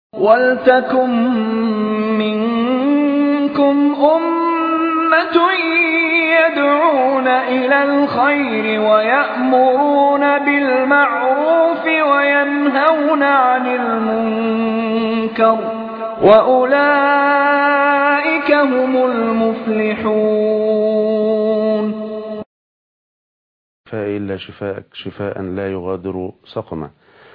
وَلْتَكُن مِّنكُمْ أُمَّةٌ يَدْعُونَ إِلَى الْخَيْرِ وَيَأْمُرُونَ بِالْمَعْرُوفِ وَيَنْهَوْنَ عَنِ الْمُنكَرِ ۚ وَأُولَٰئِكَ هُمُ الْمُفْلِحُونَ إلا شفاءك شفاء لا يغادر سقما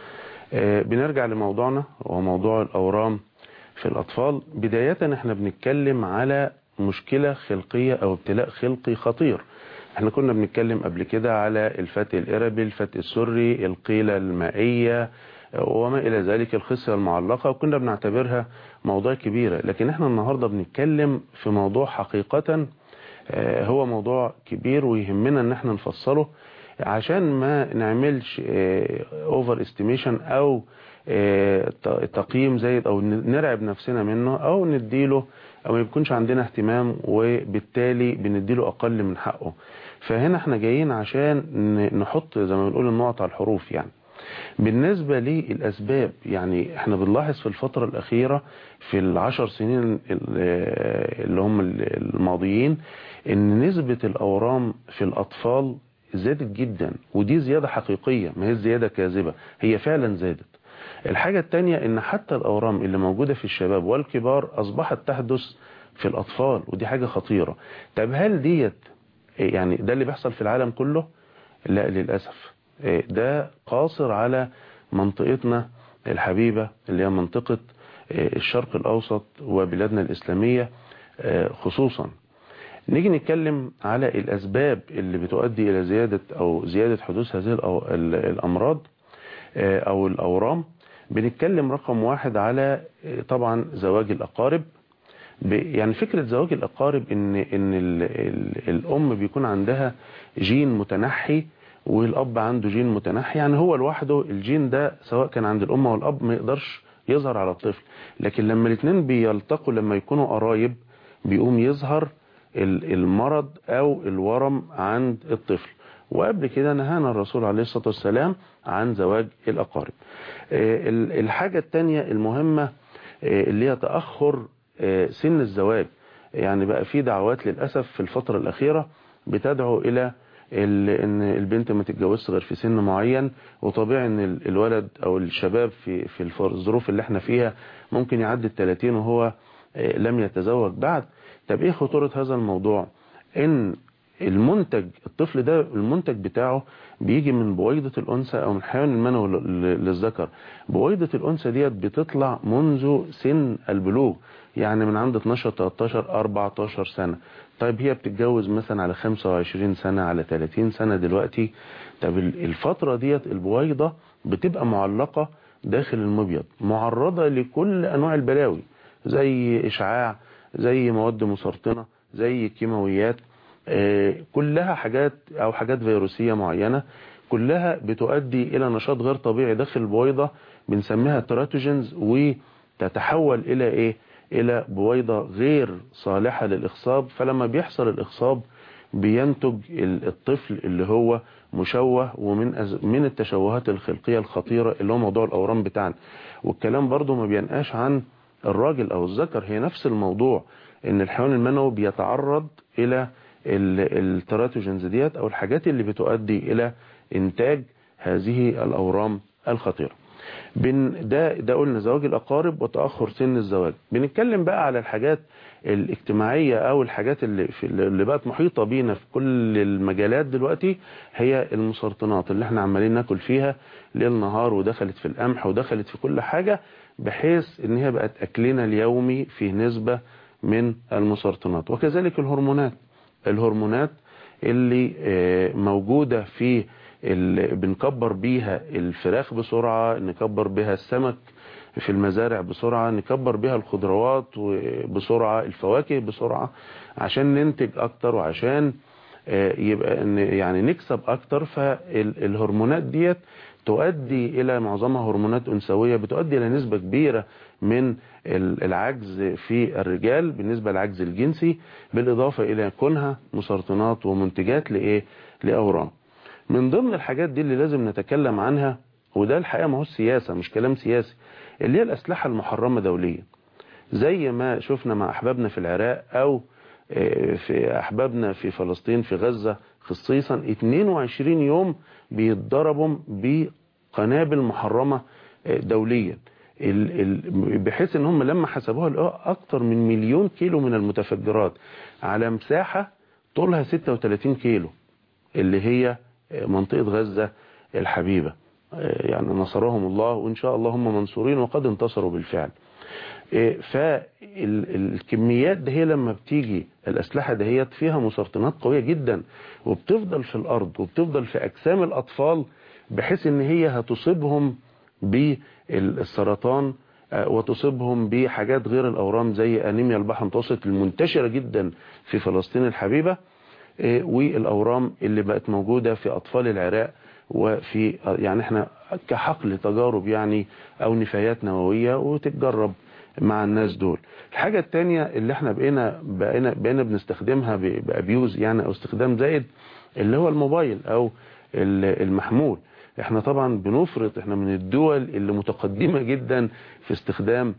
بنرجع لموضوعنا وهو موضوع الأورام في الأطفال بداية احنا بنتكلم على مشكلة خلقية أو ابتلاء خلقي خطير احنا كنا بنتكلم قبل كده على الفتق الإربي الفتق السري القيلة المائية وما إلى ذلك الخصية المعلقة وكنا بنعتبرها موضوع كبيرة لكن احنا النهاردة بنتكلم في موضوع حقيقة هو موضوع كبير ويهمنا ان احنا نفصله عشان ما نعملش اوفر استيميشن او تقييم زايد او نرعب نفسنا منه او نديله او ما يكونش عندنا اهتمام وبالتالي بنديله اقل من حقه فهنا احنا جايين عشان نحط زي ما بنقول النقط على الحروف يعني بالنسبة للأسباب يعني احنا بنلاحظ في الفترة الأخيرة في العشر سنين اللي هم الماضيين ان نسبة الأورام في الأطفال زادت جدا ودي زيادة حقيقية ما هي زيادة كاذبة هي فعلا زادت الحاجة التانية ان حتى الأورام اللي موجودة في الشباب والكبار أصبحت تحدث في الأطفال ودي حاجة خطيرة طب هل ديت يعني ده اللي بيحصل في العالم كله لا للأسف ده قاصر على منطقتنا الحبيبة اللي هي منطقة الشرق الأوسط وبلادنا الإسلامية خصوصا نيجي نتكلم على الأسباب اللي بتؤدي إلى زيادة أو زيادة حدوث هذه الأمراض أو الأورام بنتكلم رقم واحد على طبعا زواج الأقارب يعني فكرة زواج الأقارب إن, إن ال ال الأم بيكون عندها جين متنحي والأب عنده جين متنحي يعني هو لوحده الجين ده سواء كان عند الأم والأب ما يقدرش يظهر على الطفل لكن لما الاثنين بيلتقوا لما يكونوا قرايب بيقوم يظهر المرض أو الورم عند الطفل وقبل كده نهانا الرسول عليه الصلاة والسلام عن زواج الأقارب الحاجة التانية المهمة اللي هي تأخر سن الزواج يعني بقى في دعوات للأسف في الفترة الأخيرة بتدعو إلى ان البنت ما تتجوزش غير في سن معين وطبيعي ان الولد او الشباب في في الظروف اللي احنا فيها ممكن يعدي ال 30 وهو لم يتزوج بعد طب ايه خطورة هذا الموضوع ان المنتج الطفل ده المنتج بتاعه بيجي من بويضة الأنثى أو من حيوان المنوي للذكر بويضة الأنثى ديت بتطلع منذ سن البلوغ يعني من عند 12 13 14 سنة طيب هي بتتجوز مثلا على 25 سنة على 30 سنة دلوقتي طب الفترة ديت البويضة بتبقى معلقة داخل المبيض معرضة لكل أنواع البلاوي زي إشعاع زي مواد مسرطنة زي كيماويات كلها حاجات أو حاجات فيروسية معينة كلها بتؤدي إلى نشاط غير طبيعي داخل البويضة بنسميها تراتوجينز وتتحول إلى إيه إلى بويضة غير صالحة للإخصاب فلما بيحصل الإخصاب بينتج الطفل اللي هو مشوه ومن من التشوهات الخلقية الخطيرة اللي هو موضوع الأورام بتاعنا والكلام برضو ما بينقاش عن الراجل أو الذكر هي نفس الموضوع إن الحيوان المنوي بيتعرض إلى التراتوجينز ديت أو الحاجات اللي بتؤدي إلى إنتاج هذه الأورام الخطيرة بن ده ده قلنا زواج الأقارب وتأخر سن الزواج بنتكلم بقى على الحاجات الاجتماعية أو الحاجات اللي, في اللي بقت محيطة بينا في كل المجالات دلوقتي هي المسرطنات اللي احنا عمالين ناكل فيها ليل نهار ودخلت في القمح ودخلت في كل حاجة بحيث ان هي بقت أكلنا اليومي فيه نسبة من المسرطنات وكذلك الهرمونات الهرمونات اللي موجودة في بنكبر بيها الفراخ بسرعة نكبر بيها السمك في المزارع بسرعة نكبر بيها الخضروات بسرعة الفواكه بسرعة عشان ننتج اكتر وعشان يبقى يعني نكسب اكتر فالهرمونات ديت تؤدي الى معظمها هرمونات انثويه بتؤدي الى نسبه كبيره من العجز في الرجال بالنسبه للعجز الجنسي بالاضافه الى كونها مسرطنات ومنتجات لايه لاورام من ضمن الحاجات دي اللي لازم نتكلم عنها وده الحقيقة ما هو السياسة مش كلام سياسي اللي هي الأسلحة المحرمة دوليا زي ما شفنا مع أحبابنا في العراق أو في أحبابنا في فلسطين في غزة خصيصا 22 يوم بيتضربوا بقنابل محرمة دوليا بحيث ان هم لما حسبوها لقوا اكتر من مليون كيلو من المتفجرات على مساحة طولها 36 كيلو اللي هي منطقة غزة الحبيبة يعني نصرهم الله وإن شاء الله هم منصورين وقد انتصروا بالفعل فالكميات ده هي لما بتيجي الأسلحة دهيت فيها مسرطنات قوية جدا وبتفضل في الأرض وبتفضل في أجسام الأطفال بحيث ان هي هتصيبهم بالسرطان وتصيبهم بحاجات غير الأورام زي أنيميا البحر المتوسط المنتشرة جدا في فلسطين الحبيبة والأورام اللي بقت موجودة في أطفال العراق وفي يعني احنا كحقل تجارب يعني أو نفايات نووية وتتجرب مع الناس دول الحاجة التانية اللي احنا بقينا بقينا, بقينا بنستخدمها بأبيوز يعني أو استخدام زائد اللي هو الموبايل أو المحمول احنا طبعا بنفرط احنا من الدول اللي متقدمة جدا في استخدام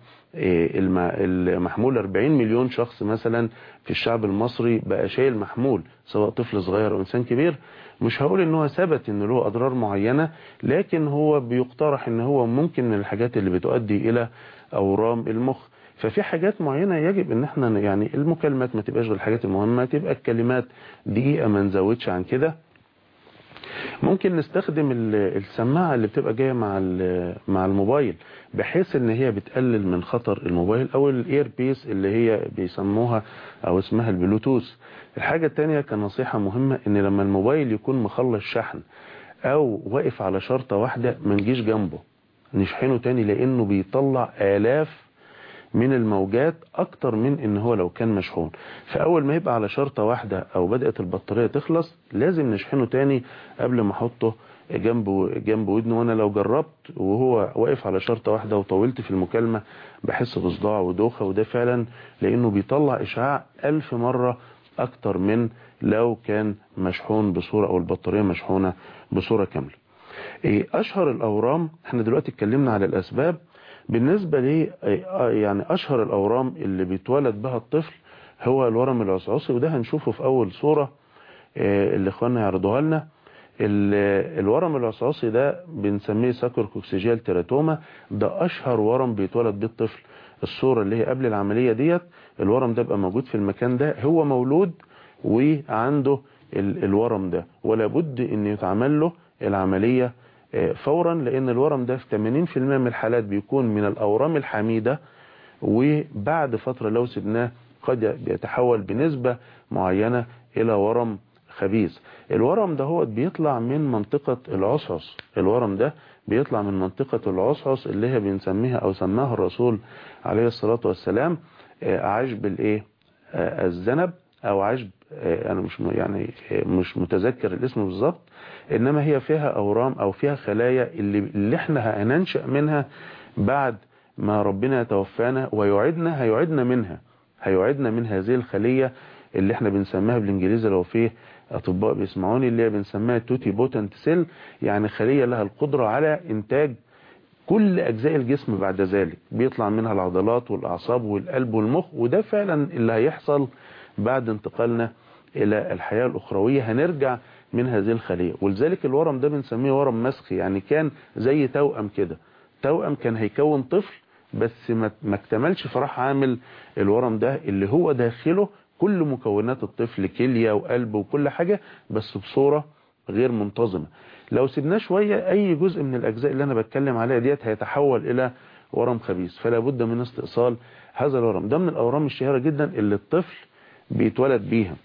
المحمول 40 مليون شخص مثلا في الشعب المصري بقى شايل محمول سواء طفل صغير او انسان كبير مش هقول ان هو ثبت ان له اضرار معينة لكن هو بيقترح ان هو ممكن من الحاجات اللي بتؤدي الى اورام المخ ففي حاجات معينة يجب ان احنا يعني المكالمات ما تبقاش غير الحاجات المهمة تبقى الكلمات دقيقة ما نزودش عن كده ممكن نستخدم السماعة اللي بتبقى جاية مع مع الموبايل بحيث ان هي بتقلل من خطر الموبايل او الاير بيس اللي هي بيسموها او اسمها البلوتوث الحاجة التانية كنصيحة مهمة ان لما الموبايل يكون مخلص شحن او واقف على شرطة واحدة ما نجيش جنبه نشحنه تاني لانه بيطلع الاف من الموجات اكتر من ان هو لو كان مشحون فاول ما يبقى على شرطة واحدة او بدأت البطارية تخلص لازم نشحنه تاني قبل ما احطه جنب جنب ودنه وانا لو جربت وهو واقف على شرطة واحدة وطولت في المكالمة بحس بصداع ودوخة وده فعلا لانه بيطلع اشعاع الف مرة اكتر من لو كان مشحون بصورة او البطارية مشحونة بصورة كاملة اشهر الاورام احنا دلوقتي اتكلمنا على الاسباب بالنسبة لي يعني أشهر الأورام اللي بيتولد بها الطفل هو الورم العصعصي وده هنشوفه في أول صورة اللي اخواننا يعرضوها لنا الورم العصعصي ده بنسميه ساكروكوكسيجيال تيراتوما ده أشهر ورم بيتولد به الطفل الصورة اللي هي قبل العملية ديت الورم ده بقى موجود في المكان ده هو مولود وعنده الورم ده ولا بد ان يتعمل له العملية فورا لان الورم ده في 80% من الحالات بيكون من الاورام الحميدة وبعد فترة لو سبناه قد يتحول بنسبة معينة الى ورم خبيث الورم ده هو بيطلع من منطقة العصعص الورم ده بيطلع من منطقة العصعص اللي هي بنسميها او سماها الرسول عليه الصلاة والسلام عجب الايه الذنب او عجب انا مش يعني مش متذكر الاسم بالظبط انما هي فيها اورام او فيها خلايا اللي, اللي احنا هننشأ منها بعد ما ربنا يتوفانا ويعدنا هيعدنا منها هيعدنا من هذه الخلية اللي احنا بنسميها بالانجليزي لو فيه اطباء بيسمعوني اللي هي بنسميها توتي بوتنت سيل يعني خلية لها القدرة على انتاج كل اجزاء الجسم بعد ذلك بيطلع منها العضلات والاعصاب والقلب والمخ وده فعلا اللي هيحصل بعد انتقالنا الى الحياة الاخروية هنرجع من هذه الخلية ولذلك الورم ده بنسميه ورم مسخي يعني كان زي توأم كده توأم كان هيكون طفل بس ما اكتملش فراح عامل الورم ده اللي هو داخله كل مكونات الطفل كلية وقلب وكل حاجة بس بصورة غير منتظمة لو سيبناه شوية اي جزء من الاجزاء اللي انا بتكلم عليها ديت هيتحول الى ورم خبيث فلا بد من استئصال هذا الورم ده من الاورام الشهيرة جدا اللي الطفل بيتولد بيها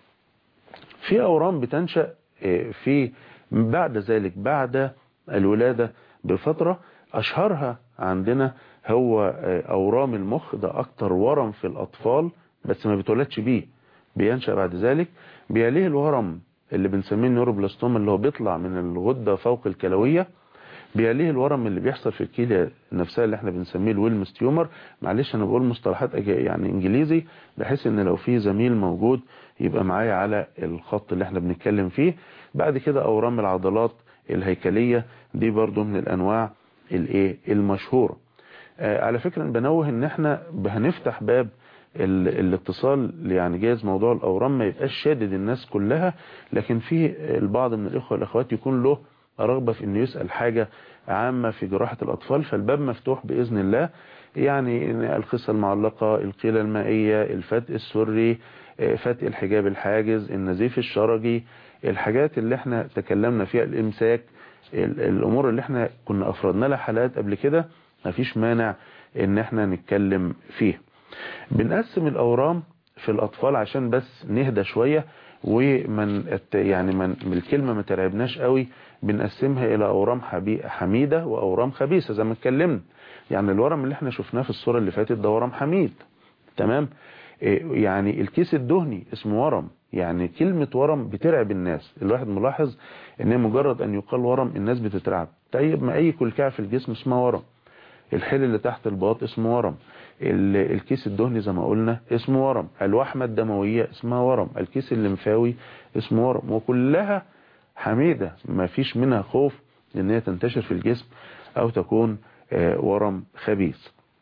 في اورام بتنشأ في بعد ذلك بعد الولادة بفترة اشهرها عندنا هو اورام المخ ده اكتر ورم في الاطفال بس ما بيتولدش بيه بينشأ بعد ذلك بيليه الورم اللي بنسميه النيوروبلاستوما اللي هو بيطلع من الغدة فوق الكلوية بيليه الورم اللي بيحصل في الكلية نفسها اللي احنا بنسميه الويلمس تيومر معلش انا بقول مصطلحات يعني انجليزي بحيث ان لو في زميل موجود يبقى معايا على الخط اللي احنا بنتكلم فيه بعد كده اورام العضلات الهيكلية دي برضو من الانواع الايه المشهورة آه، على فكرة بنوه ان احنا هنفتح باب ال- الاتصال يعني جايز موضوع الاورام ما يبقاش شادد الناس كلها لكن في البعض من الاخوة والاخوات يكون له رغبة في انه يسأل حاجة عامة في جراحة الاطفال فالباب مفتوح باذن الله يعني الخصة المعلقة القيلة المائية الفتق السري آه، فتق الحجاب الحاجز النزيف الشرجي الحاجات اللي احنا تكلمنا فيها الامساك ال- الامور اللي احنا كنا افردنا لها حلقات قبل كده مفيش مانع ان احنا نتكلم فيها بنقسم الاورام في الاطفال عشان بس نهدى شوية ومن الت- يعني من من الكلمة ما ترعبناش قوي بنقسمها الى اورام حبي- حميدة واورام خبيثة زي ما اتكلمنا يعني الورم اللي احنا شفناه في الصورة اللي فاتت ده ورم حميد تمام إيه يعني الكيس الدهني اسمه ورم يعني كلمة ورم بترعب الناس الواحد ملاحظ ان مجرد ان يقال ورم الناس بتترعب طيب ما اي كلكعة في الجسم اسمها ورم الحل اللي تحت الباط اسمه ورم ال- الكيس الدهني زي ما قلنا اسمه ورم الوحمة الدموية اسمها ورم الكيس الليمفاوي اسمه ورم وكلها حميدة ما فيش منها خوف ان هي تنتشر في الجسم او تكون آه، ورم خبيث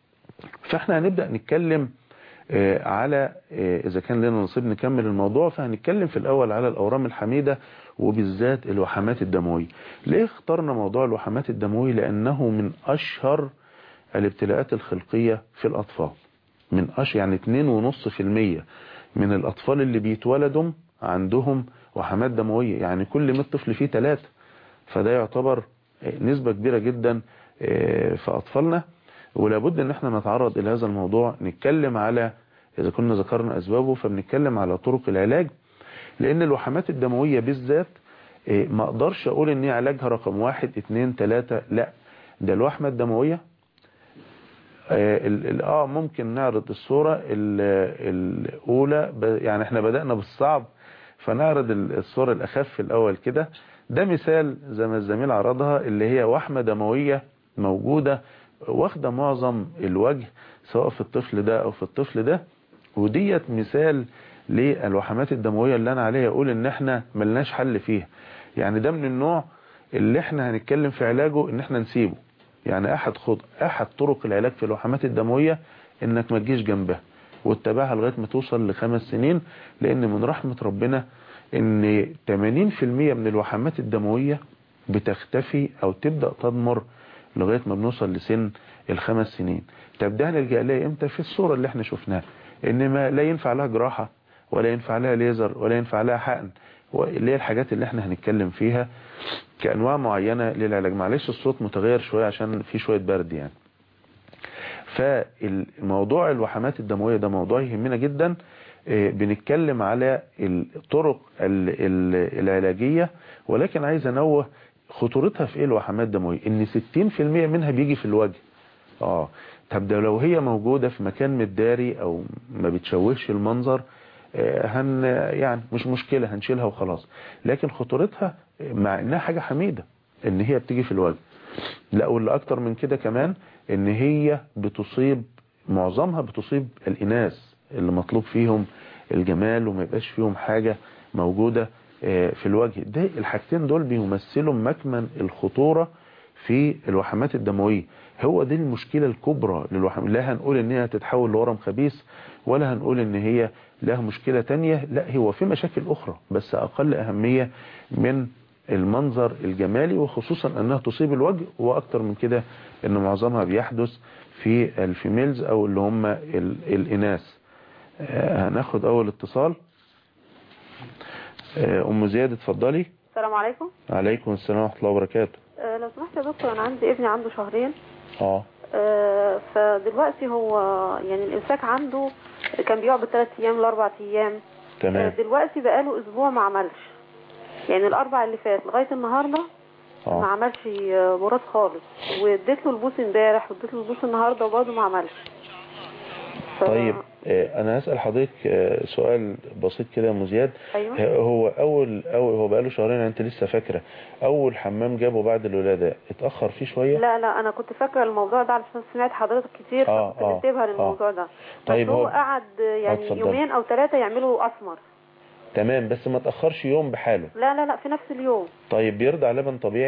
فاحنا هنبدأ نتكلم آه، على آه، إذا كان لنا نصيب نكمل الموضوع فهنتكلم في الأول على الأورام الحميدة وبالذات الوحمات الدموية ليه اخترنا موضوع الوحمات الدموية لأنه من أشهر الابتلاءات الخلقية في الأطفال من أشهر يعني 2.5% من الأطفال اللي بيتولدوا عندهم وحمات دموية يعني كل 100 طفل فيه ثلاثة فده يعتبر آه، نسبة كبيرة جدا آه، في أطفالنا ولابد ان احنا نتعرض الى هذا الموضوع نتكلم على اذا كنا ذكرنا اسبابه فبنتكلم على طرق العلاج لان الوحمات الدموية بالذات إيه، ما اقدرش اقول ان هي علاجها رقم واحد اتنين تلاتة لا ده الوحمة الدموية آه، ال- ال- اه ممكن نعرض الصورة ال- الاولى ب- يعني احنا بدأنا بالصعب فنعرض ال- الصورة الاخف الاول كده ده مثال زي ما الزميل عرضها اللي هي وحمة دموية موجودة واخدة معظم الوجه سواء في الطفل ده او في الطفل ده وديت مثال للوحمات الدموية اللي انا عليها اقول ان احنا ملناش حل فيها يعني ده من النوع اللي احنا هنتكلم في علاجه ان احنا نسيبه يعني احد خد احد طرق العلاج في الوحمات الدموية انك ما تجيش جنبها واتبعها لغاية ما توصل لخمس سنين لان من رحمة ربنا ان 80% من الوحمات الدموية بتختفي او تبدأ تضمر لغاية ما بنوصل لسن الخمس سنين طب ده هنلجأ لها امتى في الصورة اللي احنا شفناها ان ما لا ينفع لها جراحة ولا ينفع لها ليزر ولا ينفع لها حقن اللي هي الحاجات اللي احنا هنتكلم فيها كأنواع معينة للعلاج معلش الصوت متغير شوية عشان في شوية برد يعني فالموضوع الوحمات الدموية ده موضوع يهمنا جدا آه، بنتكلم على الطرق ال- ال- العلاجية ولكن عايز انوه خطورتها في ايه الوحمات الدموية ان 60% منها بيجي في الوجه اه طب ده لو هي موجودة في مكان متداري او ما بتشوهش المنظر آه، هن يعني مش مشكلة هنشيلها وخلاص لكن خطورتها مع انها حاجة حميدة ان هي بتيجي في الوجه لا واللي اكتر من كده كمان ان هي بتصيب معظمها بتصيب الاناث اللي مطلوب فيهم الجمال وما يبقاش فيهم حاجة موجودة آه، في الوجه ده الحاجتين دول بيمثلوا مكمن الخطورة في الوحمات الدموية هو دي المشكلة الكبرى للوحم لا هنقول ان هي تتحول لورم خبيث ولا هنقول ان هي لها مشكلة تانية لا هو في مشاكل اخرى بس اقل اهمية من المنظر الجمالي وخصوصا انها تصيب الوجه واكتر من كده ان معظمها بيحدث في الفيميلز او اللي هم ال- الاناث آه، هناخد اول اتصال آه، ام زياد اتفضلي السلام عليكم عليكم السلام ورحمه الله وبركاته أه لو سمحت يا دكتور انا عندي ابني عنده شهرين اه أه فدلوقتي هو يعني الامساك عنده كان بيقعد بالثلاث ايام لاربع ايام أه تمام دلوقتي بقاله اسبوع ما عملش يعني الاربع اللي فات لغايه النهارده ما اه عملش آه، مراد خالص واديت له البوس امبارح واديت له البوس النهارده وبرضه ما عملش ف- طيب آه، انا هسال حضرتك آه، سؤال بسيط كده يا ام زياد ايوه آه، هو اول اول هو بقاله شهرين يعني انت لسه فاكره اول حمام جابه بعد الولاده اتاخر فيه شويه لا لا انا كنت فاكره الموضوع ده علشان سمعت حضرتك كتير آه، فكنت آه، منتبهه آه. للموضوع ده طيب بس هو هو- قعد يعني اتفضلي. يومين او ثلاثه يعملوا اسمر تمام بس ما تاخرش يوم بحاله لا لا لا في نفس اليوم طيب بيرضع لبن طبيعي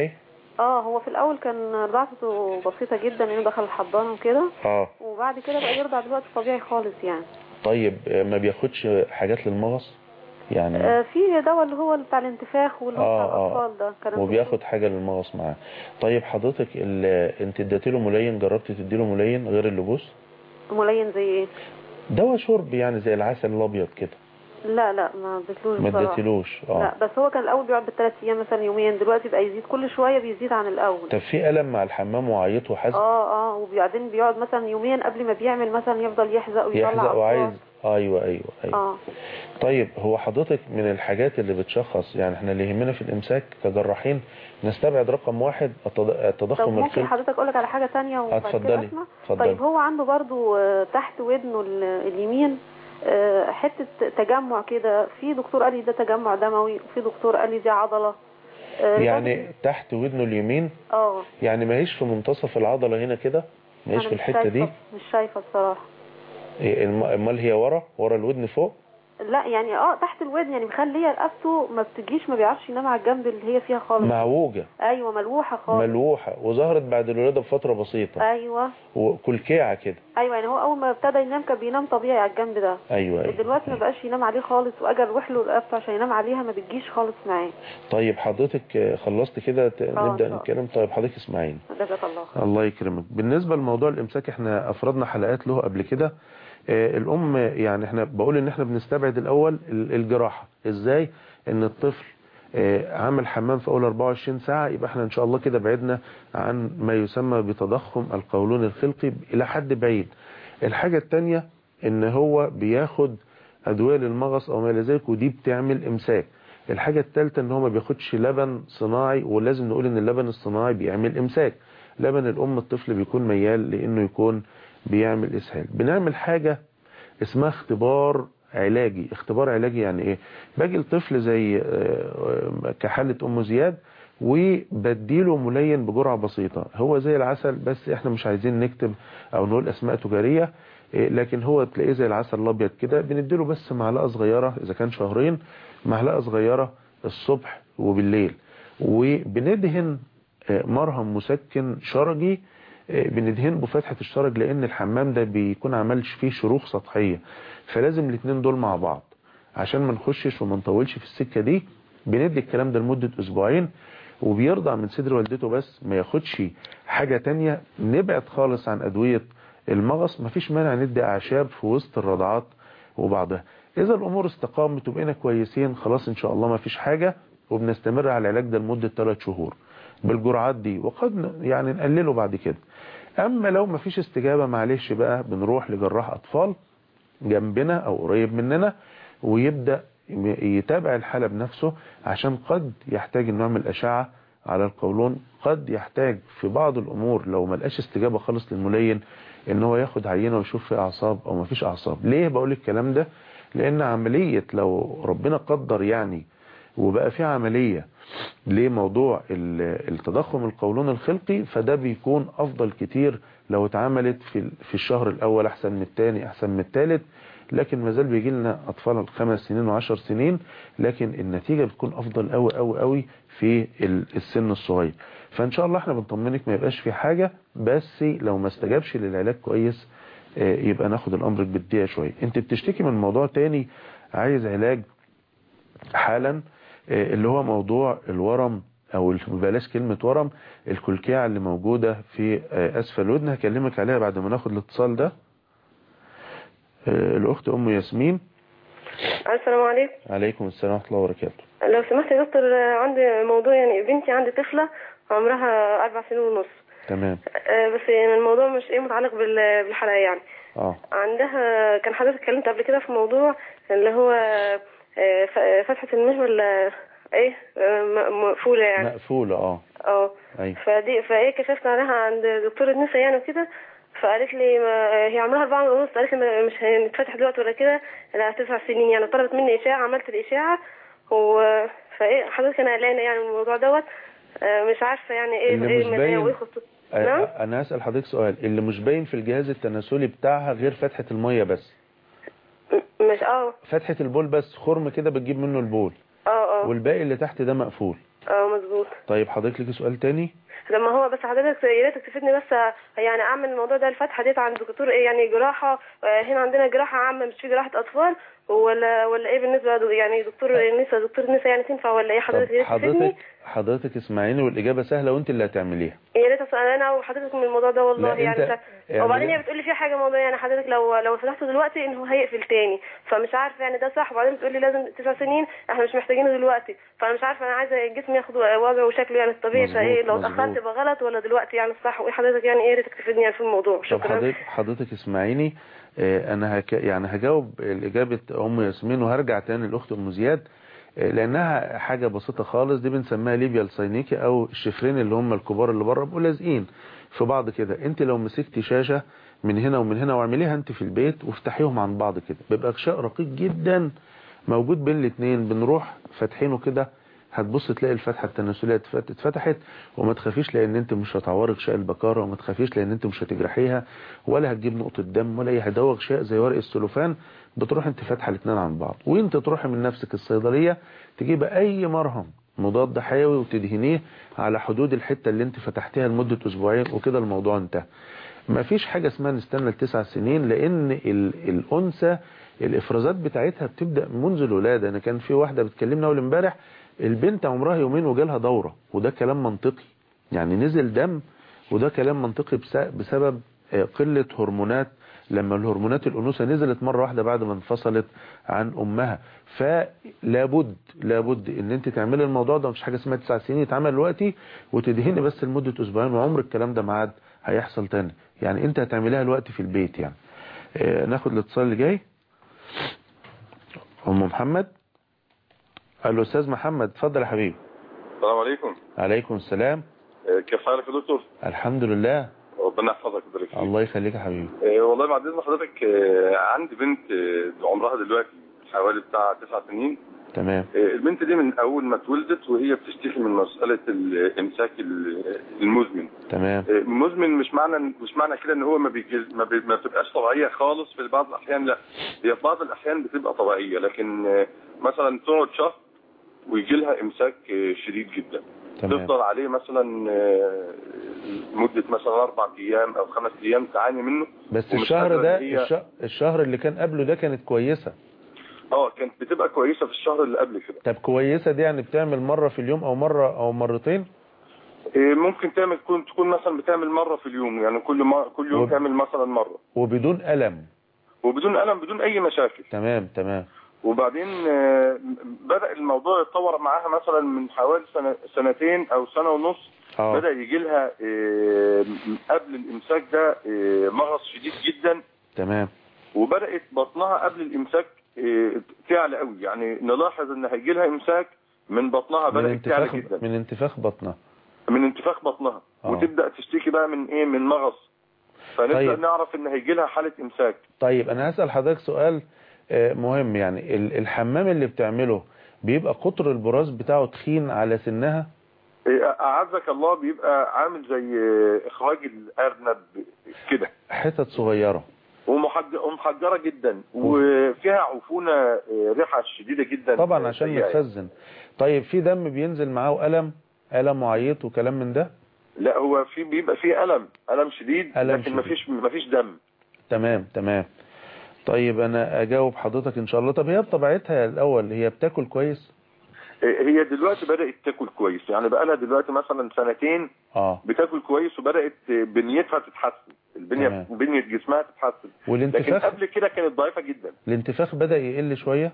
اه هو في الاول كان رضاعته بسيطه جدا لانه دخل الحضانه وكده اه وبعد كده بقى يرضع دلوقتي طبيعي خالص يعني طيب آه، ما بياخدش حاجات للمغص يعني آه في دواء اللي هو بتاع الانتفاخ واللي هو آه، بتاع آه. الاطفال ده كان وبياخد حاجة للمغص معاه طيب حضرتك ال- انت اديتي له ملين جربت تدي له ملين غير اللبوس ملين زي ايه دواء شرب يعني زي العسل الابيض كده لا لا ما اديتلوش ما بصراحة. اديتلوش اه لا بس هو كان الاول بيقعد بالثلاث ايام مثلا يوميا دلوقتي بقى يزيد كل شويه بيزيد عن الاول طب في ألم مع الحمام وعيط وحزن اه اه وبعدين بيقعد مثلا يوميا قبل ما بيعمل مثلا يفضل يحزق ويطلع يحزق أصوات. وعايز ايوه ايوه ايوه اه طيب هو حضرتك من الحاجات اللي بتشخص يعني احنا اللي يهمنا في الامساك كجراحين نستبعد رقم واحد التض- طب التضخم ممكن الخلقي حضرتك اقول لك على حاجه تانية وبعد كده اتفضلي، اسمع اتفضلي. طيب هو عنده برضو آه، تحت ودنه ال- اليمين آه، حته تجمع كده في دكتور قال لي ده تجمع دموي وفي دكتور قال لي دي عضله آه، يعني تحت ودنه اليمين اه يعني ما هيش في منتصف العضلة هنا كده ما هيش أنا في مش الحتة دي شايفة- مش شايفه بصراحه إيه، الم- امال هي ورا ورا الودن فوق لا يعني اه تحت الودن يعني مخليه رقبته ما بتجيش ما بيعرفش ينام على الجنب اللي هي فيها خالص معوجة ايوه ملوحه خالص ملوحة وظهرت بعد الولادة بفترة بسيطة ايوه وكلكيعة كده ايوه يعني هو اول ما ابتدى ينام كان بينام طبيعي على الجنب ده ايوه ايوه دلوقتي ما بقاش ينام عليه خالص واجي اروح له رقبته عشان ينام عليها ما بتجيش خالص معاه طيب حضرتك آه، خلصت كده ت- إن نبدأ شاء نتكلم طيب حضرتك اسمعيني جزاك الله خير الله يكرمك بالنسبة لموضوع الامساك احنا افردنا حلقات له قبل كده آه، الام يعني احنا بقول ان احنا بنستبعد الاول ال- الجراحة ازاي ان الطفل آه، عمل حمام في اول 24 ساعة يبقى احنا ان شاء الله كده بعدنا عن ما يسمى بتضخم القولون الخلقي الى حد بعيد الحاجة التانية ان هو بياخد ادوية للمغص او ما الى ذلك ودي بتعمل امساك الحاجة الثالثة ان هو ما بياخدش لبن صناعي ولازم نقول ان اللبن الصناعي بيعمل امساك لبن الام الطفل بيكون ميال لانه يكون بيعمل اسهال بنعمل حاجة اسمها اختبار علاجي اختبار علاجي يعني ايه باجي الطفل زي آه، آه، كحالة ام زياد وبديله ملين بجرعة بسيطة هو زي العسل بس احنا مش عايزين نكتب او نقول اسماء تجارية إيه، لكن هو تلاقيه زي العسل الابيض كده بنديله بس معلقة صغيرة اذا كان شهرين معلقة صغيرة الصبح وبالليل وبندهن آه، مرهم مسكن شرجي آه، بندهن بفتحة الشرج لان الحمام ده بيكون عملش فيه شروخ سطحية فلازم الاتنين دول مع بعض عشان ما نخشش وما نطولش في السكة دي بندي الكلام ده لمدة اسبوعين وبيرضع من صدر والدته بس ما ياخدش حاجة تانية نبعد خالص عن ادوية المغص مفيش مانع ندي اعشاب في وسط الرضعات وبعضها اذا الامور استقامت وبقينا كويسين خلاص ان شاء الله مفيش حاجة وبنستمر على العلاج ده لمدة 3 شهور بالجرعات دي وقد ن- يعني نقلله بعد كده اما لو مفيش استجابة معلش بقى بنروح لجراح اطفال جنبنا او قريب مننا ويبدأ ي- يتابع الحالة بنفسه عشان قد يحتاج انه يعمل اشعة على القولون قد يحتاج في بعض الامور لو ما لقاش استجابة خالص للملين ان هو ياخد عينة ويشوف في اعصاب او ما فيش اعصاب ليه بقول الكلام ده لان عملية لو ربنا قدر يعني وبقى في عملية لموضوع ال- التضخم القولون الخلقي فده بيكون افضل كتير لو اتعملت في ال- في الشهر الاول احسن من الثاني احسن من الثالث لكن ما زال بيجي لنا اطفال خمس سنين وعشر سنين لكن النتيجة بتكون افضل قوي قوي قوي في ال- السن الصغير فان شاء الله احنا بنطمنك ما يبقاش في حاجة بس لو ما استجابش للعلاج كويس آه، يبقى ناخد الامر بجدية شوية انت بتشتكي من موضوع تاني عايز علاج حالا آه، اللي هو موضوع الورم او ال- بلاش كلمة ورم الكلكيعة اللي موجودة في آه، اسفل الودن هكلمك عليها بعد ما ناخد الاتصال ده آه، الاخت ام ياسمين السلام عليكم عليكم السلام ورحمة الله وبركاته لو سمحت يا دكتور عندي موضوع يعني بنتي عندي طفلة عمرها أربع سنين ونص تمام آه، بس يعني الموضوع مش ايه متعلق بال- بالحلقة يعني اه عندها كان حضرتك اتكلمت قبل كده في موضوع اللي هو آه، ف- فتحة المهبل آه، ايه آه، م- مقفولة يعني مقفولة اه اه ايوه فدي فايه كشفت عليها عند دكتورة نسا يعني وكده فقالت لي ما هي عمرها أربعة ونص قالت لي ما- مش هنتفتح دلوقتي ولا كده لا تسع سنين يعني طلبت مني إشاعة عملت الإشاعة و فايه حضرتك أنا قلقانة يعني من الموضوع دوت آه، مش عارفة يعني ايه اللي ايه مش المزايا باين- وايه خطوط آه، نعم انا هسأل حضرتك سؤال اللي مش باين في الجهاز التناسلي بتاعها غير فتحة المية بس م- مش اه فتحة البول بس خرم كده بتجيب منه البول اه اه والباقي اللي تحت ده مقفول اه مظبوط طيب حضرتك ليكي سؤال تاني لما هو بس حضرتك يا ريتك تفيدني بس يعني اعمل الموضوع ده الفتحه ديت عند دكتور ايه يعني جراحه آه، هنا عندنا جراحه عامه مش في جراحه اطفال ولا ولا ايه بالنسبه ل- يعني دكتور النساء دكتور النساء يعني تنفع ولا ايه طب حضرتك يا ريت تفيدني حضرتك حضرتك اسمعيني والاجابه سهله وانت اللي هتعمليها يا ريت اسال انا وحضرتك من الموضوع ده والله لا، يعني أنت- مش عارف- يعني وبعدين لا. هي بتقول لي في حاجه موضوع يعني حضرتك لو لو فتحته دلوقتي ان هو هيقفل تاني فمش عارفه يعني ده صح وبعدين بتقول لي لازم تسع سنين احنا مش محتاجينه دلوقتي فانا مش عارفه انا عايزه الجسم ياخد وضعه وشكله يعني الطبيعي مظبوط، فايه لو مظبوط. اتاخرت يبقى غلط ولا دلوقتي يعني الصح وايه حضرتك يعني ايه يا ريتك تفيدني يعني في الموضوع طب شكرا حضرتك حضرتك اسمعيني آه، انا هك يعني هجاوب الاجابه ام ياسمين وهرجع تاني لاخت ام زياد آه، لانها حاجه بسيطه خالص دي بنسميها ليبيا الساينيكي او الشفرين اللي هم الكبار اللي بره بيبقوا لازقين في بعض كده انت لو مسكتي شاشه من هنا ومن هنا واعمليها انت في البيت وافتحيهم عن بعض كده بيبقى غشاء رقيق جدا موجود بين الاثنين بنروح فاتحينه كده هتبص تلاقي الفتحه التناسليه اتفت- اتفتحت وما تخافيش لان انت مش هتعوري غشاء البكاره وما تخافيش لان انت مش هتجرحيها ولا هتجيب نقطه دم ولا اي حاجه هو غشاء زي ورق السلوفان بتروح انت فاتحه الاثنين عن بعض وانت تروحي من نفسك الصيدليه تجيب اي مرهم مضاد حيوي وتدهنيه على حدود الحته اللي انت فتحتيها لمده اسبوعين وكده الموضوع انتهى ما فيش حاجة اسمها نستنى لتسع سنين لان ال- الانثى الافرازات بتاعتها بتبدأ منذ الولادة انا كان في واحدة بتكلمنا اول امبارح البنت عمرها يومين وجالها دورة وده كلام منطقي يعني نزل دم وده كلام منطقي بس- بسبب آه، قلة هرمونات لما الهرمونات الأنوثة نزلت مرة واحدة بعد ما انفصلت عن أمها فلابد لابد ان انت تعملي الموضوع ده مش حاجة اسمها تسع سنين يتعمل دلوقتي وتدهني بس لمدة اسبوعين وعمر الكلام ده معاد هيحصل تاني يعني انت هتعمليها دلوقتي في البيت يعني آه، ناخد الاتصال اللي جاي ام محمد الاستاذ محمد اتفضل يا حبيبي السلام عليكم عليكم السلام آه، كيف حالك يا دكتور؟ الحمد لله ربنا يحفظك ويبارك فيك. الله يخليك يا حبيبي آه، والله بعد اذن حضرتك آه، عندي بنت آه، عمرها دلوقتي حوالي بتاع تسع سنين تمام آه، البنت دي من اول ما اتولدت وهي بتشتكي من مساله الامساك ال- المزمن تمام آه، مزمن مش معنى مش معنى كده ان هو ما بيجي ما, بي ما بتبقاش طبيعيه خالص في بعض الاحيان لا هي في بعض الاحيان بتبقى طبيعيه لكن آه، مثلا تقعد شهر ويجي لها امساك آه، شديد جدا تمام تفضل عليه مثلا آه، مدة مثلا أربع أيام أو خمس أيام تعاني منه بس ومش الشهر قادرة ده إن هي- الش- الشهر اللي كان قبله ده كانت كويسة اه كانت بتبقى كويسة في الشهر اللي قبل كده طب كويسة دي يعني بتعمل مرة في اليوم او مرة او مرتين إيه، ممكن تعمل تكون تكون مثلا بتعمل مرة في اليوم يعني كل ما كل يوم وب- تعمل مثلا مرة وبدون ألم وبدون ألم بدون أي مشاكل تمام تمام وبعدين آه، بدأ الموضوع يتطور معاها مثلا من حوالي سنة سنتين أو سنة ونص اه بدأ يجي لها آه، قبل الإمساك ده آه، مغص شديد جدا تمام وبدات بطنها قبل الامساك آه، تعلى قوي يعني نلاحظ ان هيجي لها امساك من بطنها من بدات تعلى انتفاخ جدا من انتفاخ بطنها من انتفاخ بطنها آه. وتبدا تشتكي بقى من ايه من مغص فنبدا طيب. طيب. نعرف ان هيجي لها حاله امساك طيب انا هسأل حضرتك سؤال آه، مهم يعني ال- الحمام اللي بتعمله بيبقى قطر البراز بتاعه تخين على سنها آه، اعزك الله بيبقى عامل زي آه، اخراج الارنب كده حتت صغيرة ومحج- ومحجره جدا وفيها عفونه آه، ريحه شديده جدا طبعا آه، عشان سيئة. متخزن طيب في دم بينزل معاه ألم ألم وعيط وكلام من ده لا هو في بيبقى فيه الم الم شديد ألم لكن شديد. مفيش مفيش دم تمام تمام طيب انا اجاوب حضرتك ان شاء الله طب هي بطبيعتها الاول هي بتاكل كويس هي دلوقتي بدأت تاكل كويس يعني بقى لها دلوقتي مثلا سنتين اه بتاكل كويس وبدأت بنيتها تتحسن البنية تمام. بنية جسمها تتحسن لكن والانتفاخ قبل كده كانت ضعيفة جدا الانتفاخ بدأ يقل شوية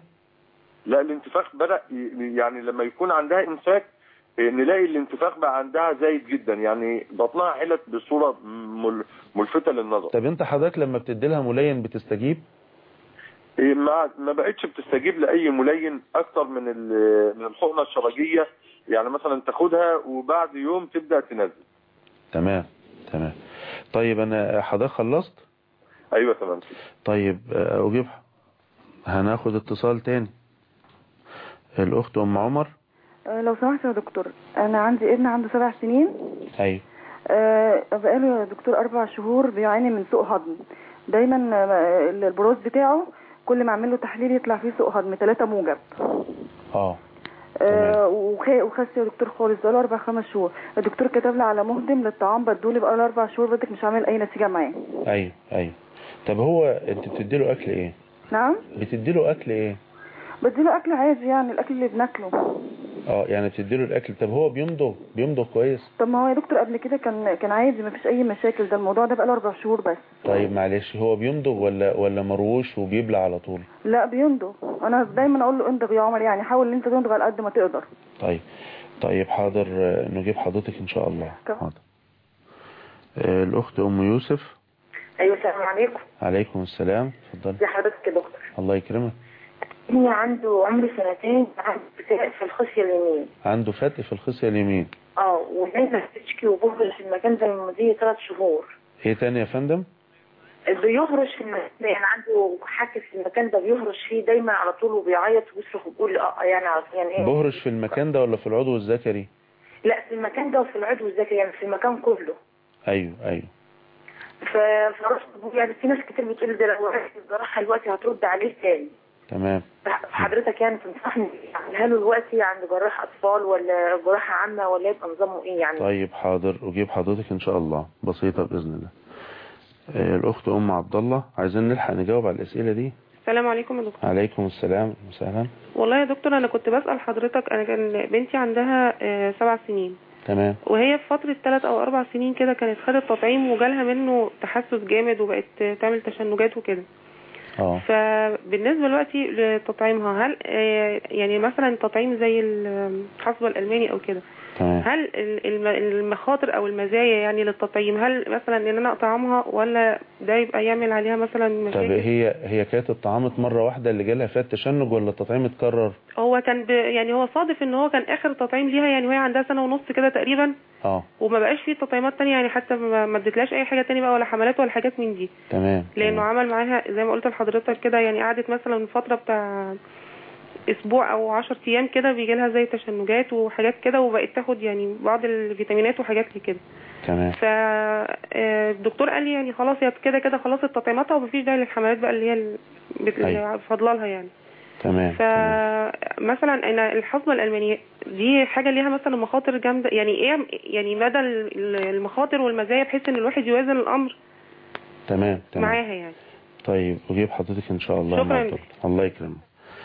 لا الانتفاخ بدأ ي- يعني لما يكون عندها امساك إيه، نلاقي الانتفاخ بقى عندها زايد جدا يعني بطنها علت بصورة مل- ملفتة للنظر طب انت حضرتك لما بتدي لها ملين بتستجيب إيه، ما ما بقتش بتستجيب لأي ملين أكتر من ال- من الحقنة الشرجية يعني مثلا تاخدها وبعد يوم تبدأ تنزل تمام تمام طيب انا حضرتك خلصت ايوه تمام كده طيب آه، اجيب هناخد اتصال تاني الاخت ام عمر آه، لو سمحت يا دكتور انا عندي ابن عنده سبع سنين ايوه آه، بقاله يا دكتور اربع شهور بيعاني من سوء هضم دايما آه، البروز بتاعه كل ما اعمل له تحليل يطلع فيه سوء هضم ثلاثة موجب اه آه وخ- وخس يا دكتور خالص بقاله اربع خمس شهور الدكتور كتب لي على مهدم للطعام بدولي بقاله اربع شهور بدك مش عامل اي نتيجه معاه ايوه ايوه طب هو انت بتديله اكل ايه نعم بتديله اكل ايه بديله اكل عادي يعني الاكل اللي بناكله اه يعني بتديله الاكل طب هو بيمضغ بيمضغ كويس طب ما هو يا دكتور قبل كده كان كان عادي ما فيش اي مشاكل ده الموضوع ده بقاله اربع شهور بس طيب معلش هو بيمضغ ولا ولا مروش وبيبلع على طول لا بيندغ انا دايما اقول له اندغ يا عمر يعني حاول ان انت تندغ على قد ما تقدر طيب طيب حاضر آه، نجيب حضرتك ان شاء الله طبعا. حاضر آه، الاخت ام يوسف ايوه السلام عليكم عليكم السلام اتفضل ازي حضرتك يا دكتور الله يكرمك ابني عنده عمر سنتين عنده ارتجاع في الخصيه اليمين عنده فتق في الخصيه اليمين اه ودايما بتشكي وبهرش في المكان ده من مدة ثلاث شهور ايه تاني يا فندم بيهرش في المكان ده يعني عنده حاكس في المكان ده بيهرش فيه دايما على طول وبيعيط وبيصرخ وبيقول اه يعني على طول يعني ايه بهرش في المكان ده ولا في العضو الذكري لا في المكان ده وفي العضو الذكري يعني في المكان كله ايوه ايوه ف- فرحت يعني في ناس كتير بتقول ده لو رحت الجراحه دلوقتي هترد عليه تاني تمام حضرتك يعني تنصحني اعملها له دلوقتي عند جراح اطفال ولا جراحه عامه ولا يبقى نظامه ايه يعني طيب حاضر اجيب حضرتك ان شاء الله بسيطه باذن الله آه، الاخت ام عبد الله عايزين نلحق نجاوب على الاسئله دي السلام عليكم يا دكتور عليكم السلام وسهلا والله يا دكتور انا كنت بسأل حضرتك انا كان بنتي عندها آه، سبع سنين تمام وهي في فترة ثلاث او اربع سنين كده كانت خدت تطعيم وجالها منه تحسس جامد وبقت تعمل تشنجات وكده اه فبالنسبة دلوقتي لتطعيمها هل آه، يعني مثلا تطعيم زي الحصبة الألماني أو كده تمام هل ال- الم- المخاطر أو المزايا يعني للتطعيم هل مثلا إن أنا أطعمها ولا ده يبقى يعمل عليها مثلا طب مشاكل هي هي كانت اتطعمت مره واحده اللي جالها فيها التشنج ولا التطعيم اتكرر هو كان ب... يعني هو صادف إن هو كان آخر تطعيم ليها يعني وهي عندها سنة ونص كده تقريبا اه وما بقاش فيه تطعيمات تانية يعني حتى ما ما اديتلاش أي حاجة تانية بقى ولا حملات ولا حاجات من دي تمام لانه تمام. عمل معاها زي ما قلت لحضرتك كده يعني قعدت مثلا فتره بتاع اسبوع او عشر ايام كده بيجي لها زي تشنجات وحاجات كده وبقت تاخد يعني بعض الفيتامينات وحاجات زي كده تمام فالدكتور قال لي يعني خلاص هي كده كده خلاص تطعيماتها ومفيش داعي للحملات بقى اللي هي ال- بت- أيوة. اللي فاضله لها يعني تمام تمام. فمثلا انا الحصبه الالمانيه دي حاجه ليها مثلا مخاطر جامده يعني ايه يعني مدى ال- المخاطر والمزايا بحيث ان الواحد يوازن الامر تمام تمام معاها يعني طيب اجيب حضرتك ان شاء الله يا شكراً. معطل. الله يكرمك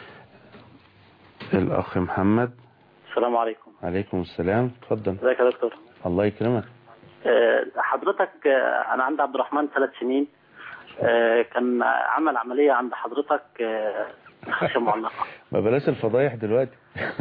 الاخ محمد السلام عليكم عليكم السلام اتفضل ازيك يا دكتور الله يكرمك آه، حضرتك آه، انا عندي عبد الرحمن ثلاث سنين آه، كان عمل عملية عند حضرتك آه، خشية معلقة ما بلاش الفضايح دلوقتي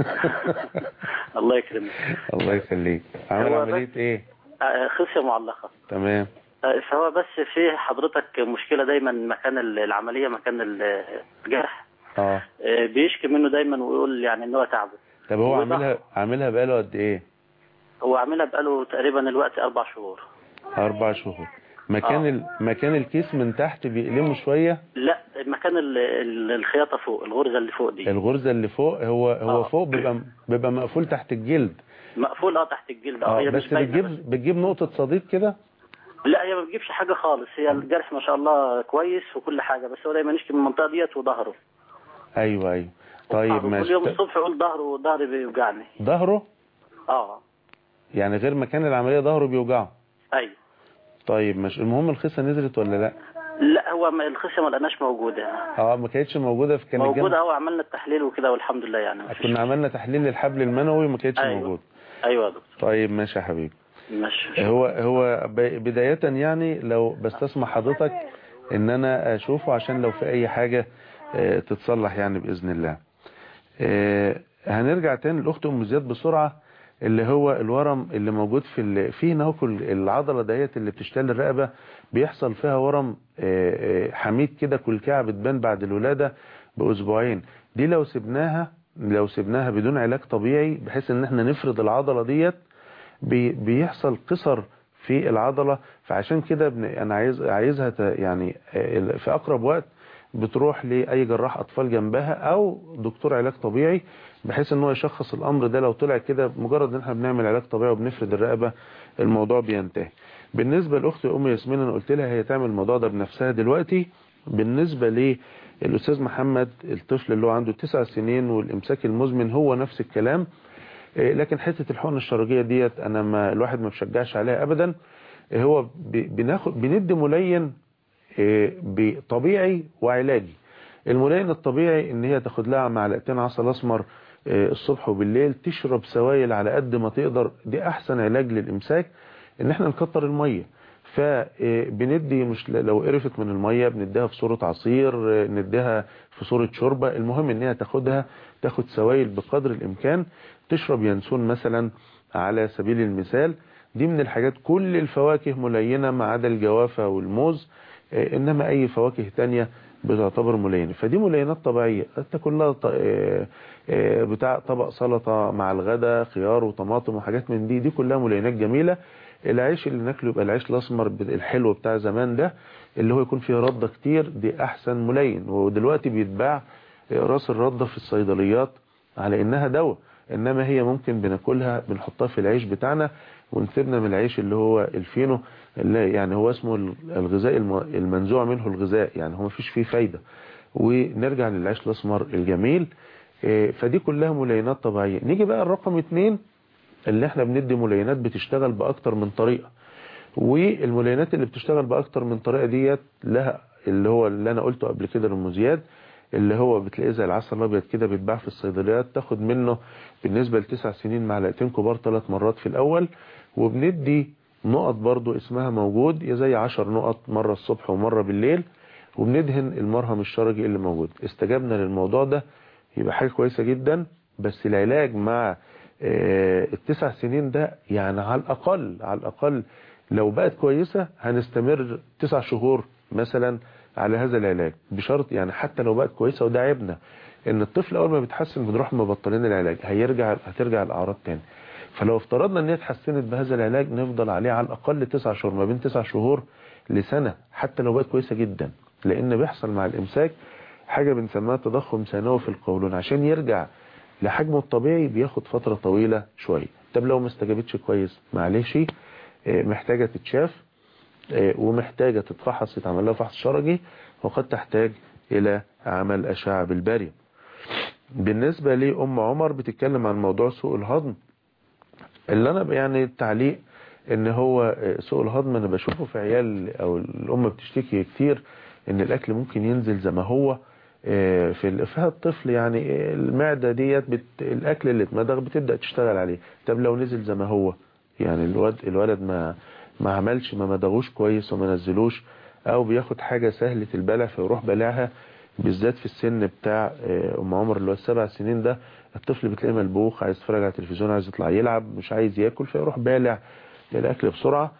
الله يكرمك الله يخليك عمل هو عملية بس- ايه آه، خشية معلقة تمام آه، فهو بس في حضرتك مشكلة دايما مكان العملية مكان الجرح اه آه، بيشكي منه دايما ويقول يعني ان هو تعبه طب هو هو عاملها عاملها بقاله قد ايه هو عاملها بقاله تقريبا الوقت اربع شهور اربع شهور مكان آه. ال... مكان الكيس من تحت بيقلمه شوية لا مكان ال- ال- الخياطة فوق الغرزة اللي فوق دي الغرزة اللي فوق هو هو آه. فوق بيبقى بيبقى مقفول تحت الجلد مقفول اه تحت الجلد اه اه هي بس مش باينة بس. بتجيب بتجيب نقطة صديد كده لا هي ما بتجيبش حاجة خالص هي الجرح ما شاء الله كويس وكل حاجة بس هو دايما يشكي من المنطقة ديت وظهره ايوه ايوه طيب كل ماشي يوم الصبح يقول ظهره وظهري بيوجعني ظهره اه يعني غير مكان العملية ظهره بيوجعه ايوه طيب ماشي المهم الخصة نزلت ولا لا لا هو ما- الخصية ما لقناش موجودة اه ما كانتش موجودة في كان موجودة الجنب اهو عملنا التحليل وكده والحمد لله يعني مفيش كنا عملنا تحليل للحبل المنوي ما كانتش أيوة. موجودة ايوه يا دكتور طيب ماشي يا حبيبي ماشي هو هو ب- بداية يعني لو بستسمح حضرتك ان انا اشوفه عشان لو في اي حاجة آه، تتصلح يعني باذن الله آه، هنرجع تاني لاخت ام زياد بسرعة اللي هو الورم اللي موجود في ال... في هنا كل العضلة ديت اللي بتشتغل الرقبة بيحصل فيها ورم آه، آه، حميد كده كلكعة بتبان بعد الولادة باسبوعين دي لو سبناها لو سبناها بدون علاج طبيعي بحيث ان احنا نفرد العضلة ديت بي بيحصل قصر في العضلة فعشان كده بن- انا عايز عايزها ت- يعني آه، في اقرب وقت بتروح لاي جراح اطفال جنبها او دكتور علاج طبيعي بحيث ان هو يشخص الامر ده لو طلع كده مجرد ان احنا بنعمل علاج طبيعي وبنفرد الرقبة الموضوع بينتهي بالنسبة لاختي ام ياسمين انا قلت لها هي تعمل الموضوع ده بنفسها دلوقتي بالنسبة للأستاذ محمد الطفل اللي هو عنده تسع سنين والإمساك المزمن هو نفس الكلام آه، لكن حتة الحقن الشرجية ديت أنا ما الواحد ما بشجعش عليها أبدا آه، هو ب- بناخد بندي ملين آه، بطبيعي وعلاجي الملين الطبيعي ان هي تاخد لها معلقتين عسل اسمر آه، الصبح وبالليل تشرب سوائل على قد ما تقدر دي احسن علاج للامساك ان احنا نكتر الميه فبندي مش لو قرفت من الميه بنديها في صوره عصير آه، نديها في صوره شوربه المهم ان هي تاخدها تاخد سوائل بقدر الامكان تشرب ينسون مثلا على سبيل المثال دي من الحاجات كل الفواكه ملينه ما عدا الجوافه والموز آه، انما اي فواكه تانية بتعتبر ملينه فدي ملينات طبيعيه تاكل لها ط- آه، آه، بتاع طبق سلطه مع الغداء خيار وطماطم وحاجات من دي دي كلها ملينات جميله العيش اللي ناكله يبقى العيش الاسمر ب- الحلو بتاع زمان ده اللي هو يكون فيه رده كتير دي احسن ملين ودلوقتي بيتباع آه، راس الرده في الصيدليات على انها دواء انما هي ممكن بناكلها بنحطها في العيش بتاعنا ونسيبنا من العيش اللي هو الفينو اللي يعني هو اسمه الغذاء الم- المنزوع منه الغذاء يعني هو مفيش فيه فايدة ونرجع للعيش الاسمر الجميل إيه، فدي كلها ملينات طبيعية نيجي بقى الرقم اتنين اللي احنا بندي ملينات بتشتغل باكتر من طريقة والملينات اللي بتشتغل باكتر من طريقة ديت لها اللي هو اللي انا قلته قبل كده لأم زياد اللي هو بتلاقيه زي العسل الابيض كده بيتباع في الصيدليات تاخد منه بالنسبة لتسع سنين معلقتين كبار ثلاث مرات في الاول وبندي نقط برضو اسمها موجود يا زي عشر نقط مرة الصبح ومرة بالليل وبندهن المرهم الشرجي اللي موجود استجبنا للموضوع ده يبقى حاجة كويسة جدا بس العلاج مع آه، التسع سنين ده يعني على الأقل على الأقل لو بقت كويسة هنستمر تسع شهور مثلا على هذا العلاج بشرط يعني حتى لو بقت كويسة وده عيبنا ان الطفل اول ما بيتحسن بنروح مبطلين العلاج هيرجع هترجع الاعراض تاني فلو افترضنا ان هي اتحسنت بهذا العلاج نفضل عليه على الاقل تسع شهور ما بين تسع شهور لسنة حتى لو بقت كويسة جدا لان بيحصل مع الامساك حاجة بنسميها تضخم ثانوي في القولون عشان يرجع لحجمه الطبيعي بياخد فترة طويلة شوية طب لو ما استجابتش كويس معلش آه، محتاجة تتشاف آه، ومحتاجة تتفحص يتعمل لها فحص شرجي وقد تحتاج إلى عمل أشعة بالبريم بالنسبة لأم عمر بتتكلم عن موضوع سوء الهضم اللي أنا ب- يعني التعليق ان هو آه، سوء الهضم انا بشوفه في عيال او الام بتشتكي كتير ان الاكل ممكن ينزل زي ما هو آه، في ال- فيها الطفل يعني آه، المعدة ديت بت... الاكل اللي اتمضغ بتبدأ تشتغل عليه طب لو نزل زي ما هو يعني الولد الولد ما ما عملش ما مضغوش كويس وما نزلوش او بياخد حاجة سهلة البلع فيروح بلعها بالذات في السن بتاع آه، ام عمر اللي هو السبع سنين ده الطفل بتلاقيه ملبوخ عايز يتفرج على التلفزيون عايز يطلع يلعب مش عايز ياكل فيروح بالع الاكل بسرعة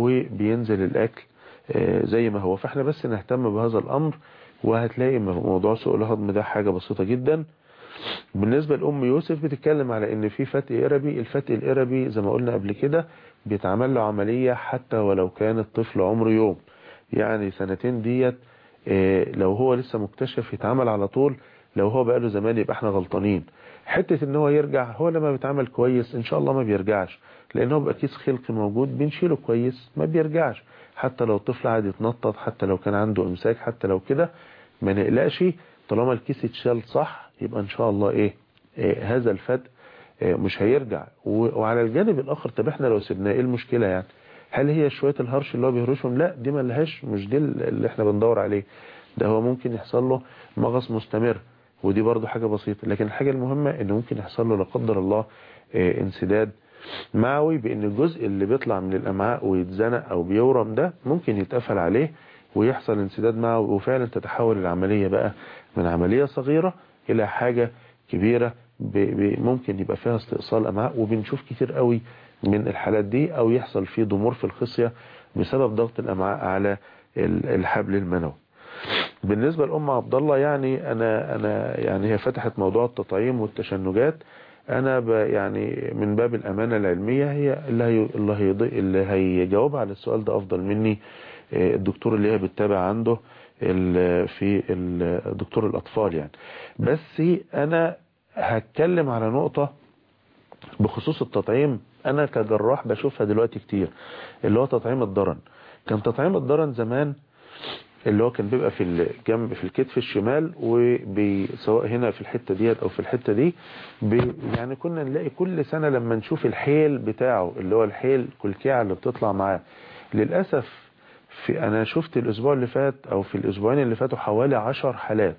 وبينزل الاكل آه، زي ما هو فاحنا بس نهتم بهذا الامر وهتلاقي موضوع سوء الهضم ده حاجة بسيطة جدا بالنسبة لأم يوسف بتتكلم على ان في فتق إربي الفتق الإربي زي ما قلنا قبل كده بيتعمل له عملية حتى ولو كان الطفل عمره يوم يعني سنتين ديت آه، لو هو لسه مكتشف يتعمل على طول لو هو بقاله زمان يبقى احنا غلطانين حتة ان هو يرجع هو لما بيتعمل كويس ان شاء الله ما بيرجعش لان هو بقى كيس خلق موجود بنشيله كويس ما بيرجعش حتى لو الطفل قاعد يتنطط حتى لو كان عنده امساك حتى لو كده ما نقلقش طالما الكيس اتشال صح يبقى ان شاء الله ايه, إيه هذا الفتق إيه مش هيرجع و- وعلى الجانب الاخر طب احنا لو سيبناه ايه المشكلة يعني هل هي شوية الهرش اللي هو بيهرشهم لا دي ما لهاش مش دي اللي احنا بندور عليه ده هو ممكن يحصل له مغص مستمر ودي برضو حاجة بسيطة لكن الحاجة المهمة ان ممكن يحصل له لا قدر الله إيه انسداد معوي بان الجزء اللي بيطلع من الامعاء ويتزنق او بيورم ده ممكن يتقفل عليه ويحصل انسداد معوي وفعلا تتحول العملية بقى من عملية صغيرة الى حاجة كبيرة ب- ب- ممكن يبقى فيها استئصال امعاء وبنشوف كتير قوي من الحالات دي او يحصل فيه ضمور في الخصية بسبب ضغط الامعاء على ال- الحبل المنوي بالنسبة لأم عبد الله يعني أنا أنا يعني هي فتحت موضوع التطعيم والتشنجات أنا ب يعني من باب الأمانة العلمية هي اللي هي اللي هيض- اللي هيجاوب على السؤال ده أفضل مني آه، الدكتور اللي هي بتتابع عنده ال- في ال- دكتور الأطفال يعني بس أنا هتكلم على نقطة بخصوص التطعيم أنا كجراح بشوفها دلوقتي كتير اللي هو تطعيم الضرن كان تطعيم الضرن زمان اللي هو كان بيبقى في الجنب في الكتف الشمال وسواء هنا في الحتة ديت او في الحتة دي بي يعني كنا نلاقي كل سنة لما نشوف الحيل بتاعه اللي هو الحيل كلكيعة اللي بتطلع معاه للأسف في انا شفت الاسبوع اللي فات او في الاسبوعين اللي فاتوا حوالي عشر حالات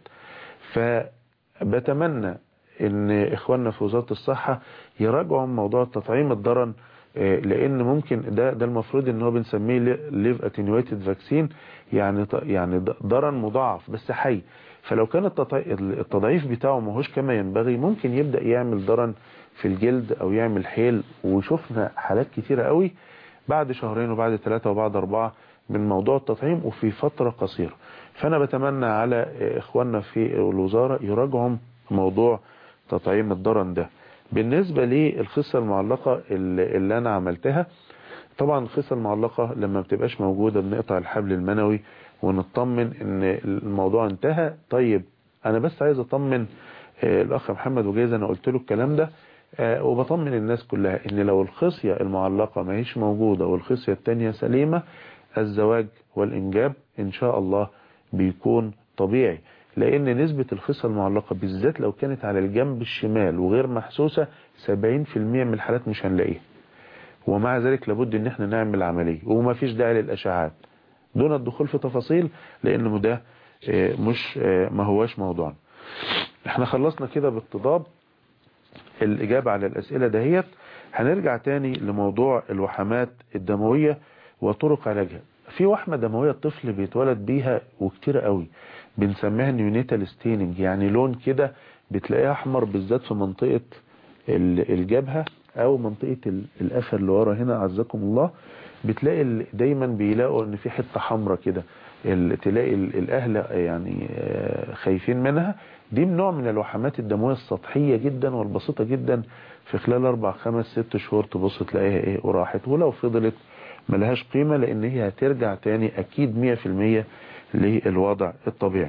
فبتمنى ان اخواننا في وزارة الصحة يراجعوا موضوع تطعيم الضرن آه، لان ممكن ده ده المفروض ان هو بنسميه ليف اتنيويتد فاكسين يعني ط- يعني ض- ضرن مضاعف بس حي فلو كان التطع- التضعيف بتاعه ماهوش كما ينبغي ممكن يبدأ يعمل ضرن في الجلد او يعمل حيل وشفنا حالات كتيرة قوي بعد شهرين وبعد ثلاثة وبعد أربعة من موضوع التطعيم وفي فترة قصيرة فأنا بتمنى على إخواننا في الوزارة يراجعوا موضوع تطعيم الضرن ده بالنسبة للخصة المعلقة اللي اللي أنا عملتها طبعا الخصة المعلقة لما بتبقاش موجودة بنقطع الحبل المنوي ونطمن ان الموضوع انتهى طيب انا بس عايز اطمن آه، الاخ محمد وجايز انا قلت له الكلام ده آه، وبطمن الناس كلها ان لو الخصية المعلقة ما هيش موجودة والخصية التانية سليمة الزواج والانجاب ان شاء الله بيكون طبيعي لان نسبة الخصية المعلقة بالذات لو كانت على الجنب الشمال وغير محسوسة 70% من الحالات مش هنلاقيها ومع ذلك لابد ان احنا نعمل عملية وما فيش داعي للاشعاعات دون الدخول في تفاصيل لانه ده آه، مش آه، ما هواش موضوعنا احنا خلصنا كده بالتضاد الاجابة على الاسئلة دهيت هنرجع تاني لموضوع الوحمات الدموية وطرق علاجها في وحمة دموية الطفل بيتولد بيها وكتير قوي بنسميها نيونيتال ستيننج يعني لون كده بتلاقيها احمر بالذات في منطقة ال- الجبهة او منطقة ال- القفا اللي ورا هنا عزكم الله بتلاقي ال- دايما بيلاقوا ان في حتة حمراء كده ال- تلاقي ال- الاهل يعني آه، خايفين منها دي من نوع من الوحمات الدموية السطحية جدا والبسيطة جدا في خلال اربع خمس ست شهور تبص تلاقيها ايه وراحت ولو فضلت ملهاش قيمة لان هي هترجع تاني اكيد مية في المية للوضع الطبيعي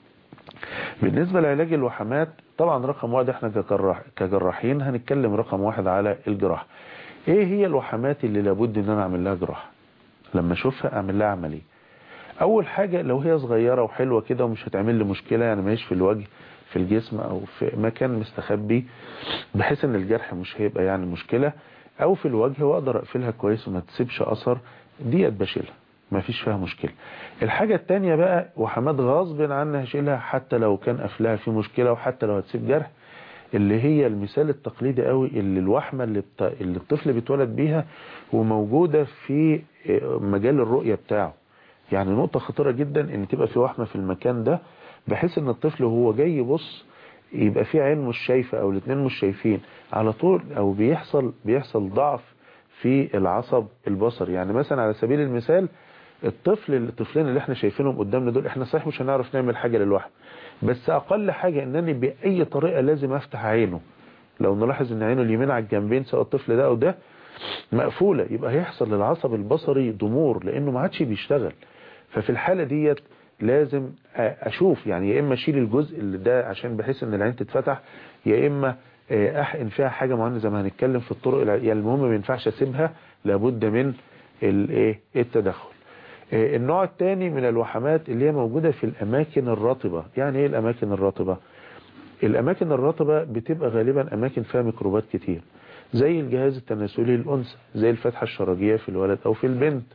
بالنسبة لعلاج الوحمات طبعا رقم واحد احنا كجراح كجراحين هنتكلم رقم واحد على الجراحة ايه هي الوحمات اللي لابد ان انا اعمل لها جراحة لما اشوفها اعمل لها عملية اول حاجة لو هي صغيرة وحلوة كده ومش هتعمل لي مشكلة يعني ماهيش في الوجه في الجسم او في مكان مستخبي بحيث ان الجرح مش هيبقى يعني مشكلة او في الوجه واقدر اقفلها كويس وما تسيبش اثر ديت بشيلها ما فيش فيها مشكلة الحاجة التانية بقى وحماد غصب عنها هشيلها حتى لو كان قفلها في مشكلة وحتى لو هتسيب جرح اللي هي المثال التقليدي قوي اللي الوحمة اللي, بت... اللي الطفل بيتولد بيها وموجودة في مجال الرؤية بتاعه يعني نقطة خطيرة جدا ان تبقى في وحمة في المكان ده بحيث ان الطفل وهو جاي يبص يبقى في عين مش شايفة او الاتنين مش شايفين على طول او بيحصل بيحصل ضعف في العصب البصري يعني مثلا على سبيل المثال الطفل الطفلين اللي احنا شايفينهم قدامنا دول احنا صحيح مش هنعرف نعمل حاجة للوحم بس اقل حاجة انني باي طريقة لازم افتح عينه لو نلاحظ ان عينه اليمين على الجنبين سواء الطفل ده او ده مقفولة يبقى هيحصل للعصب البصري ضمور لانه ما عادش بيشتغل ففي الحالة ديت لازم اشوف يعني يا اما اشيل الجزء اللي ده عشان بحيث ان العين تتفتح يا اما احقن فيها حاجة معينة زي ما هنتكلم في الطرق يعني المهم ما ينفعش اسيبها لابد من الايه التدخل النوع الثاني من الوحمات اللي هي موجودة في الأماكن الرطبة يعني إيه الأماكن الرطبة الأماكن الرطبة بتبقى غالبا أماكن فيها ميكروبات كتير زي الجهاز التناسلي للأنثى زي الفتحة الشرجية في الولد أو في البنت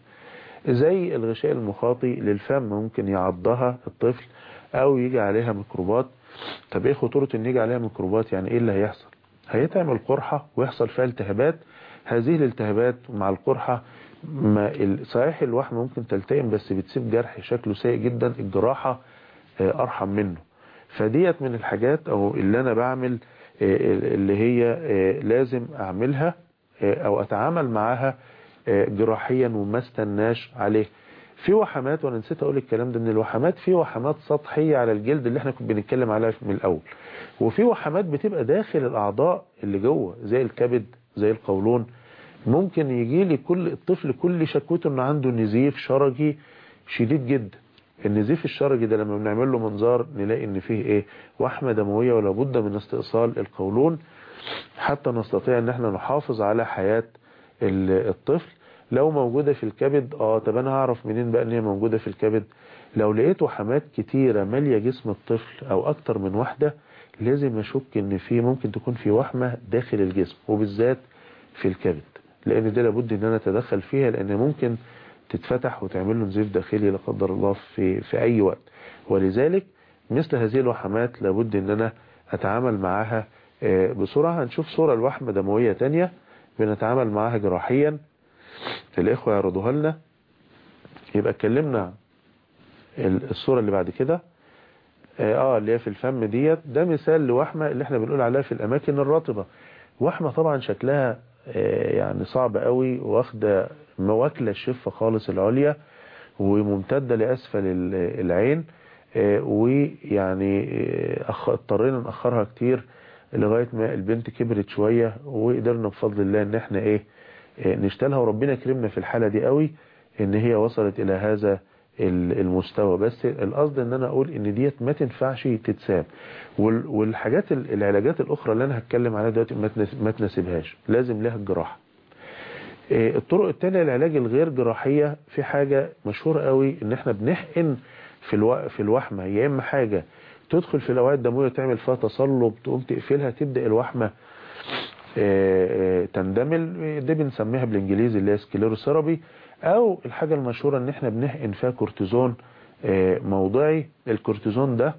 زي الغشاء المخاطي للفم ممكن يعضها الطفل أو يجي عليها ميكروبات طب إيه خطورة إن يجي عليها ميكروبات يعني إيه اللي هيحصل هيتعمل قرحة ويحصل فيها التهابات هذه الالتهابات مع القرحة ما صحيح الوحم ممكن تلتئم بس بتسيب جرح شكله سيء جدا الجراحة ارحم منه فديت من الحاجات او اللي انا بعمل اللي هي لازم اعملها او اتعامل معاها جراحيا وما استناش عليه في وحمات وانا نسيت اقول الكلام ده ان الوحمات في وحمات سطحية على الجلد اللي احنا كنا بنتكلم عليها من الاول وفي وحمات بتبقى داخل الاعضاء اللي جوه زي الكبد زي القولون ممكن يجي لي كل الطفل كل شكوته انه عنده نزيف شرجي شديد جدا النزيف الشرجي ده لما بنعمل له منظار نلاقي ان فيه ايه وحمة دموية ولا بد من استئصال القولون حتى نستطيع ان احنا نحافظ على حياة الطفل لو موجودة في الكبد اه طب انا هعرف منين بقى ان هي موجودة في الكبد لو لقيت وحمات كتيرة مالية جسم الطفل او اكتر من واحدة لازم اشك ان في ممكن تكون في وحمة داخل الجسم وبالذات في الكبد لان دي لابد ان انا اتدخل فيها لان ممكن تتفتح وتعمل له نزيف داخلي لا قدر الله في في اي وقت ولذلك مثل هذه الوحمات لابد ان انا اتعامل معاها آه، بسرعة هنشوف صورة الوحمة دموية تانية بنتعامل معاها جراحيا الاخوة يعرضوها لنا يبقى اتكلمنا ال- الصورة اللي بعد كده اه اللي هي في الفم ديت ده مثال لوحمة اللي احنا بنقول عليها في الاماكن الرطبة وحمة طبعا شكلها آه، يعني صعب قوي واخدة مواكلة الشفة خالص العليا وممتدة لأسفل ال- العين آه، ويعني آه، أخ- اضطرينا نأخرها كتير لغاية ما البنت كبرت شوية وقدرنا بفضل الله ان احنا ايه آه، نشتغلها وربنا كرمنا في الحالة دي قوي ان هي وصلت الى هذا ال- المستوى بس القصد ان انا اقول ان ديت ما تنفعش تتساب وال- والحاجات ال- العلاجات الاخرى اللي انا هتكلم عليها دلوقتي ما تنس- ما تناسبهاش لازم لها الجراحة آه، الطرق التانية العلاج الغير جراحية في حاجة مشهورة قوي ان احنا بنحقن في الو... في الوحمة يا اما حاجة تدخل في الاوعية الدموية وتعمل فيها تصلب تقوم تقفلها تبدأ الوحمة آه، آه، تندمل دي بنسميها بالانجليزي اللي هي سكليروثيرابي او الحاجة المشهورة ان احنا بنحقن فيها كورتيزون آه، موضعي الكورتيزون ده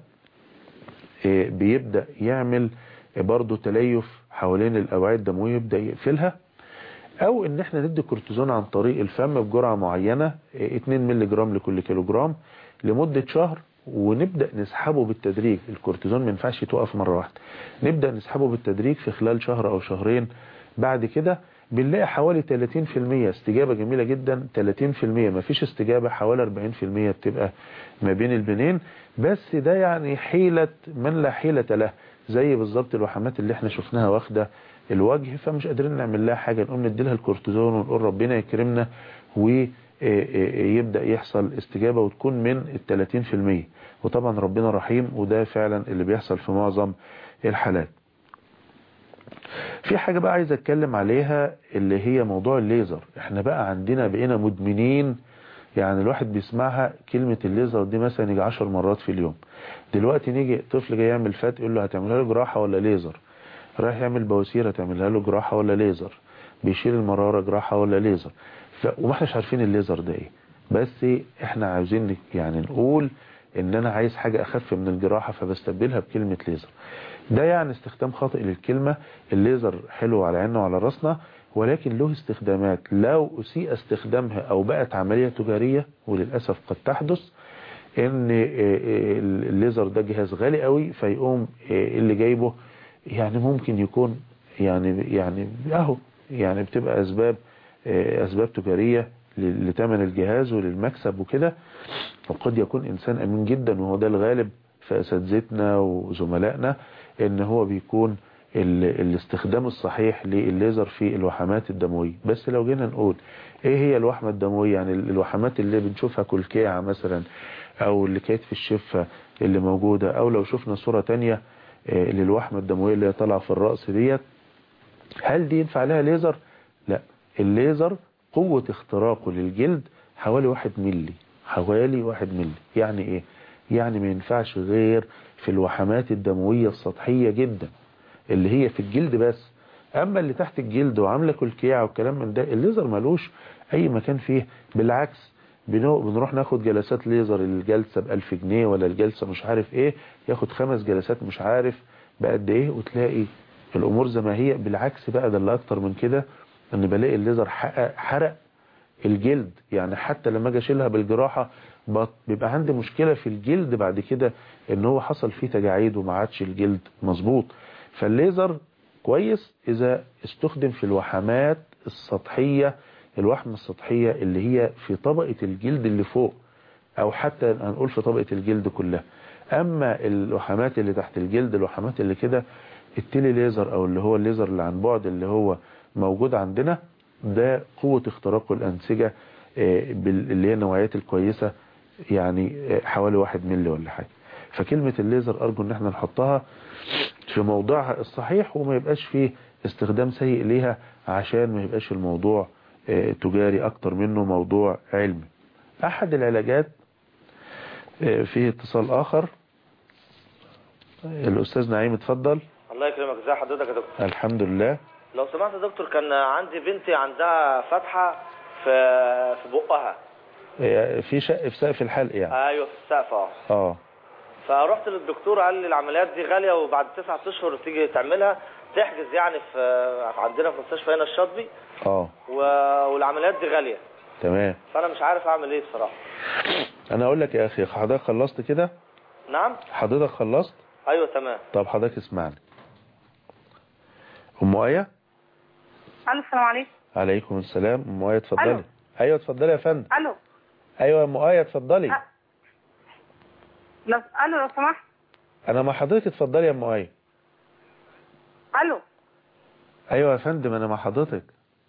آه، بيبدأ يعمل برضه تليف حوالين الاوعية الدموية يبدأ يقفلها او ان احنا ندي كورتيزون عن طريق الفم بجرعة معينة آه، 2 مللي جرام لكل كيلو جرام لمدة شهر ونبدأ نسحبه بالتدريج الكورتيزون ما ينفعش يتوقف مرة واحدة نبدأ نسحبه بالتدريج في خلال شهر او شهرين بعد كده بنلاقي حوالي 30% استجابة جميلة جدا 30% ما فيش استجابة حوالي 40% بتبقى ما بين البنين بس ده يعني حيلة من لا حيلة له زي بالظبط الوحمات اللي احنا شفناها واخدة الوجه فمش قادرين نعمل لها حاجة نقوم نديلها الكورتيزون ونقول ربنا يكرمنا ويبدأ يحصل استجابة وتكون من ال 30% وطبعا ربنا رحيم وده فعلا اللي بيحصل في معظم الحالات في حاجة بقى عايز اتكلم عليها اللي هي موضوع الليزر احنا بقى عندنا بقينا مدمنين يعني الواحد بيسمعها كلمة الليزر دي مثلا يجي 10 مرات في اليوم دلوقتي نيجي طفل جاي يعمل فات يقول له هتعملها له جراحة ولا ليزر رايح يعمل بواسير هتعملها له جراحة ولا ليزر بيشيل المرارة جراحة ولا ليزر ف... وما احناش عارفين الليزر ده ايه بس احنا عاوزين نك- يعني نقول ان انا عايز حاجة اخف من الجراحة فبستبدلها بكلمة ليزر ده يعني استخدام خاطئ للكلمة الليزر حلو على عيننا وعلى راسنا ولكن له استخدامات لو أسيء استخدامها أو بقت عملية تجارية وللأسف قد تحدث ان الليزر ده جهاز غالي قوي فيقوم اللي جايبه يعني ممكن يكون يعني يعني اهو يعني بتبقى اسباب اسباب تجارية لثمن الجهاز وللمكسب وكده وقد يكون انسان امين جدا وهو ده الغالب في اساتذتنا وزملائنا ان هو بيكون الاستخدام الصحيح للليزر في الوحمات الدموية بس لو جينا نقول ايه هي الوحمة الدموية يعني الوحمات اللي بنشوفها كلكيعة مثلا او اللي كانت في الشفة اللي موجودة او لو شفنا صورة تانية للوحمة الدموية اللي طالعة في الرأس ديت هل دي ينفع لها ليزر لا الليزر قوة اختراقه للجلد حوالي واحد ملي حوالي واحد ملي يعني ايه يعني ما ينفعش غير في الوحمات الدموية السطحية جدا اللي هي في الجلد بس اما اللي تحت الجلد وعامله كلكيعه والكلام من ده الليزر ملوش اي مكان فيه بالعكس بنروح ناخد جلسات ليزر الجلسة بألف جنيه ولا الجلسة مش عارف ايه ياخد خمس جلسات مش عارف بقد ايه وتلاقي الامور زي ما هي بالعكس بقى ده اللي اكتر من كده ان بلاقي الليزر حرق, حرق الجلد يعني حتى لما اجي اشيلها بالجراحة بيبقى عندي مشكلة في الجلد بعد كده ان هو حصل فيه تجاعيد وما عادش الجلد مظبوط فالليزر كويس اذا استخدم في الوحمات السطحية الوحمة السطحية اللي هي في طبقة الجلد اللي فوق او حتى هنقول في طبقة الجلد كلها اما الوحمات اللي تحت الجلد الوحمات اللي كده التيلي ليزر او اللي هو الليزر اللي عن بعد اللي هو موجود عندنا ده قوة اختراق الانسجة اللي هي النوعيات الكويسة يعني حوالي واحد ملي ولا حاجة فكلمة الليزر ارجو ان احنا نحطها في موضعها الصحيح وما يبقاش فيه استخدام سيء ليها عشان ما يبقاش الموضوع تجاري اكتر منه موضوع علمي احد العلاجات آه، فيه اتصال اخر الاستاذ نعيم اتفضل الله يكرمك ازي حضرتك يا دكتور الحمد لله لو سمحت يا دكتور كان عندي بنتي عندها فتحة في في بقها آه، في شق في سقف الحلق يعني ايوه في السقف اه اه فرحت للدكتور قال لي العمليات دي غالية وبعد تسعة اشهر تيجي تعملها تحجز يعني في عندنا في مستشفى هنا الشاطبي اه و... والعمليات دي غالية تمام فانا مش عارف اعمل ايه بصراحة انا اقول لك يا اخي حضرتك خلصت كده نعم حضرتك خلصت ايوه تمام طب حضرتك اسمعني ام ايه الو السلام عليكم عليكم السلام ام ايه اتفضلي ألو. ايوه اتفضلي يا فندم الو ايوه يا ام ايه اتفضلي أ- لو الو لو سمحت انا مع حضرتك اتفضلي يا ام ايه الو ايوه يا فندم انا مع حضرتك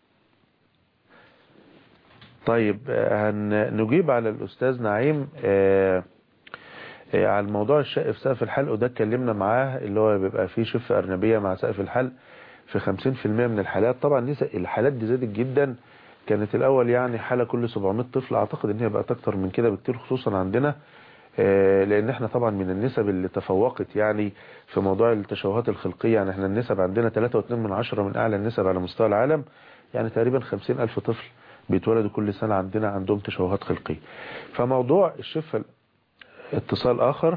طيب آه، هنجيب على الاستاذ نعيم آه، آه، على الموضوع الشق في سقف الحلق وده اتكلمنا معاه اللي هو بيبقى فيه شفه ارنبيه مع سقف الحلق في 50% من الحالات طبعا نسب الحالات دي زادت جدا كانت الاول يعني حاله كل 700 طفل اعتقد ان هي بقت اكتر من كده بكتير خصوصا عندنا آه، لان احنا طبعا من النسب اللي تفوقت يعني في موضوع التشوهات الخلقيه يعني احنا النسب عندنا 3.2 من عشرة من اعلى النسب على مستوى العالم يعني تقريبا 50 الف طفل بيتولدوا كل سنه عندنا عندهم تشوهات خلقيه فموضوع الشفه اتصال اخر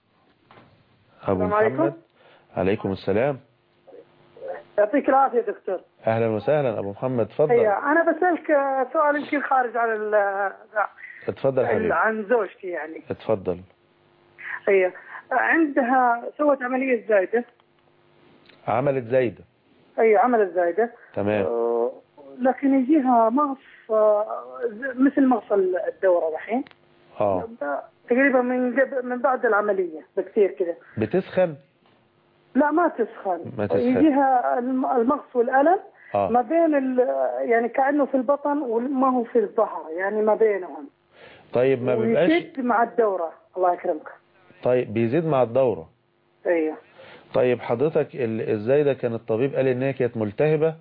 ابو السلام عليكم. محمد عليكم السلام يعطيك العافية دكتور اهلا وسهلا ابو محمد اتفضل هي أنا بسألك آه، سؤال يمكن خارج عن ال- آه، اتفضل حبيبي عن زوجتي يعني اتفضل هي عندها سوت عملية زايدة عملت زايده هي عملت زايدة تمام آه، لكن يجيها مغص آه، ز- مثل مغص الدورة الحين اه تقريبا من قبل من بعد العملية بكثير كذا بتسخن لا ما تسخن ما تسخن. يجيها الم- المغص والألم اه ما بين ال- يعني كأنه في البطن وما هو في الظهر يعني ما بينهم طيب ما بيبقاش ويشد مع الدورة الله يكرمك طيب بيزيد مع الدورة ايوه طيب حضرتك ال- ازاي ده كان الطبيب قال ان هي كانت ملتهبة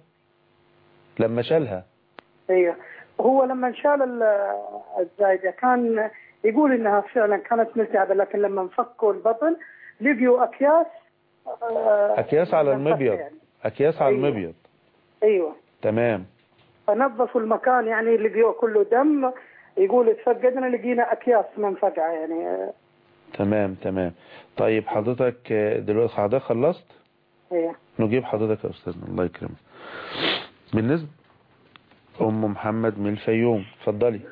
لما شالها ايوه هو لما شال ال- الزايدة كان يقول انها فعلا كانت ملتهبة لكن لما انفكوا البطن لقيوا اكياس آه، اكياس على منفكة المبيض يعني. اكياس على أيوة. المبيض ايوه تمام فنظفوا المكان يعني لقيوه كله دم يقول اتفقدنا لقينا اكياس منفقعة يعني آه، تمام تمام طيب حضرتك آه، دلوقتي حضرتك خلصت ايوه نجيب حضرتك يا استاذنا الله يكرمك بالنسبة ام محمد من الفيوم اتفضلي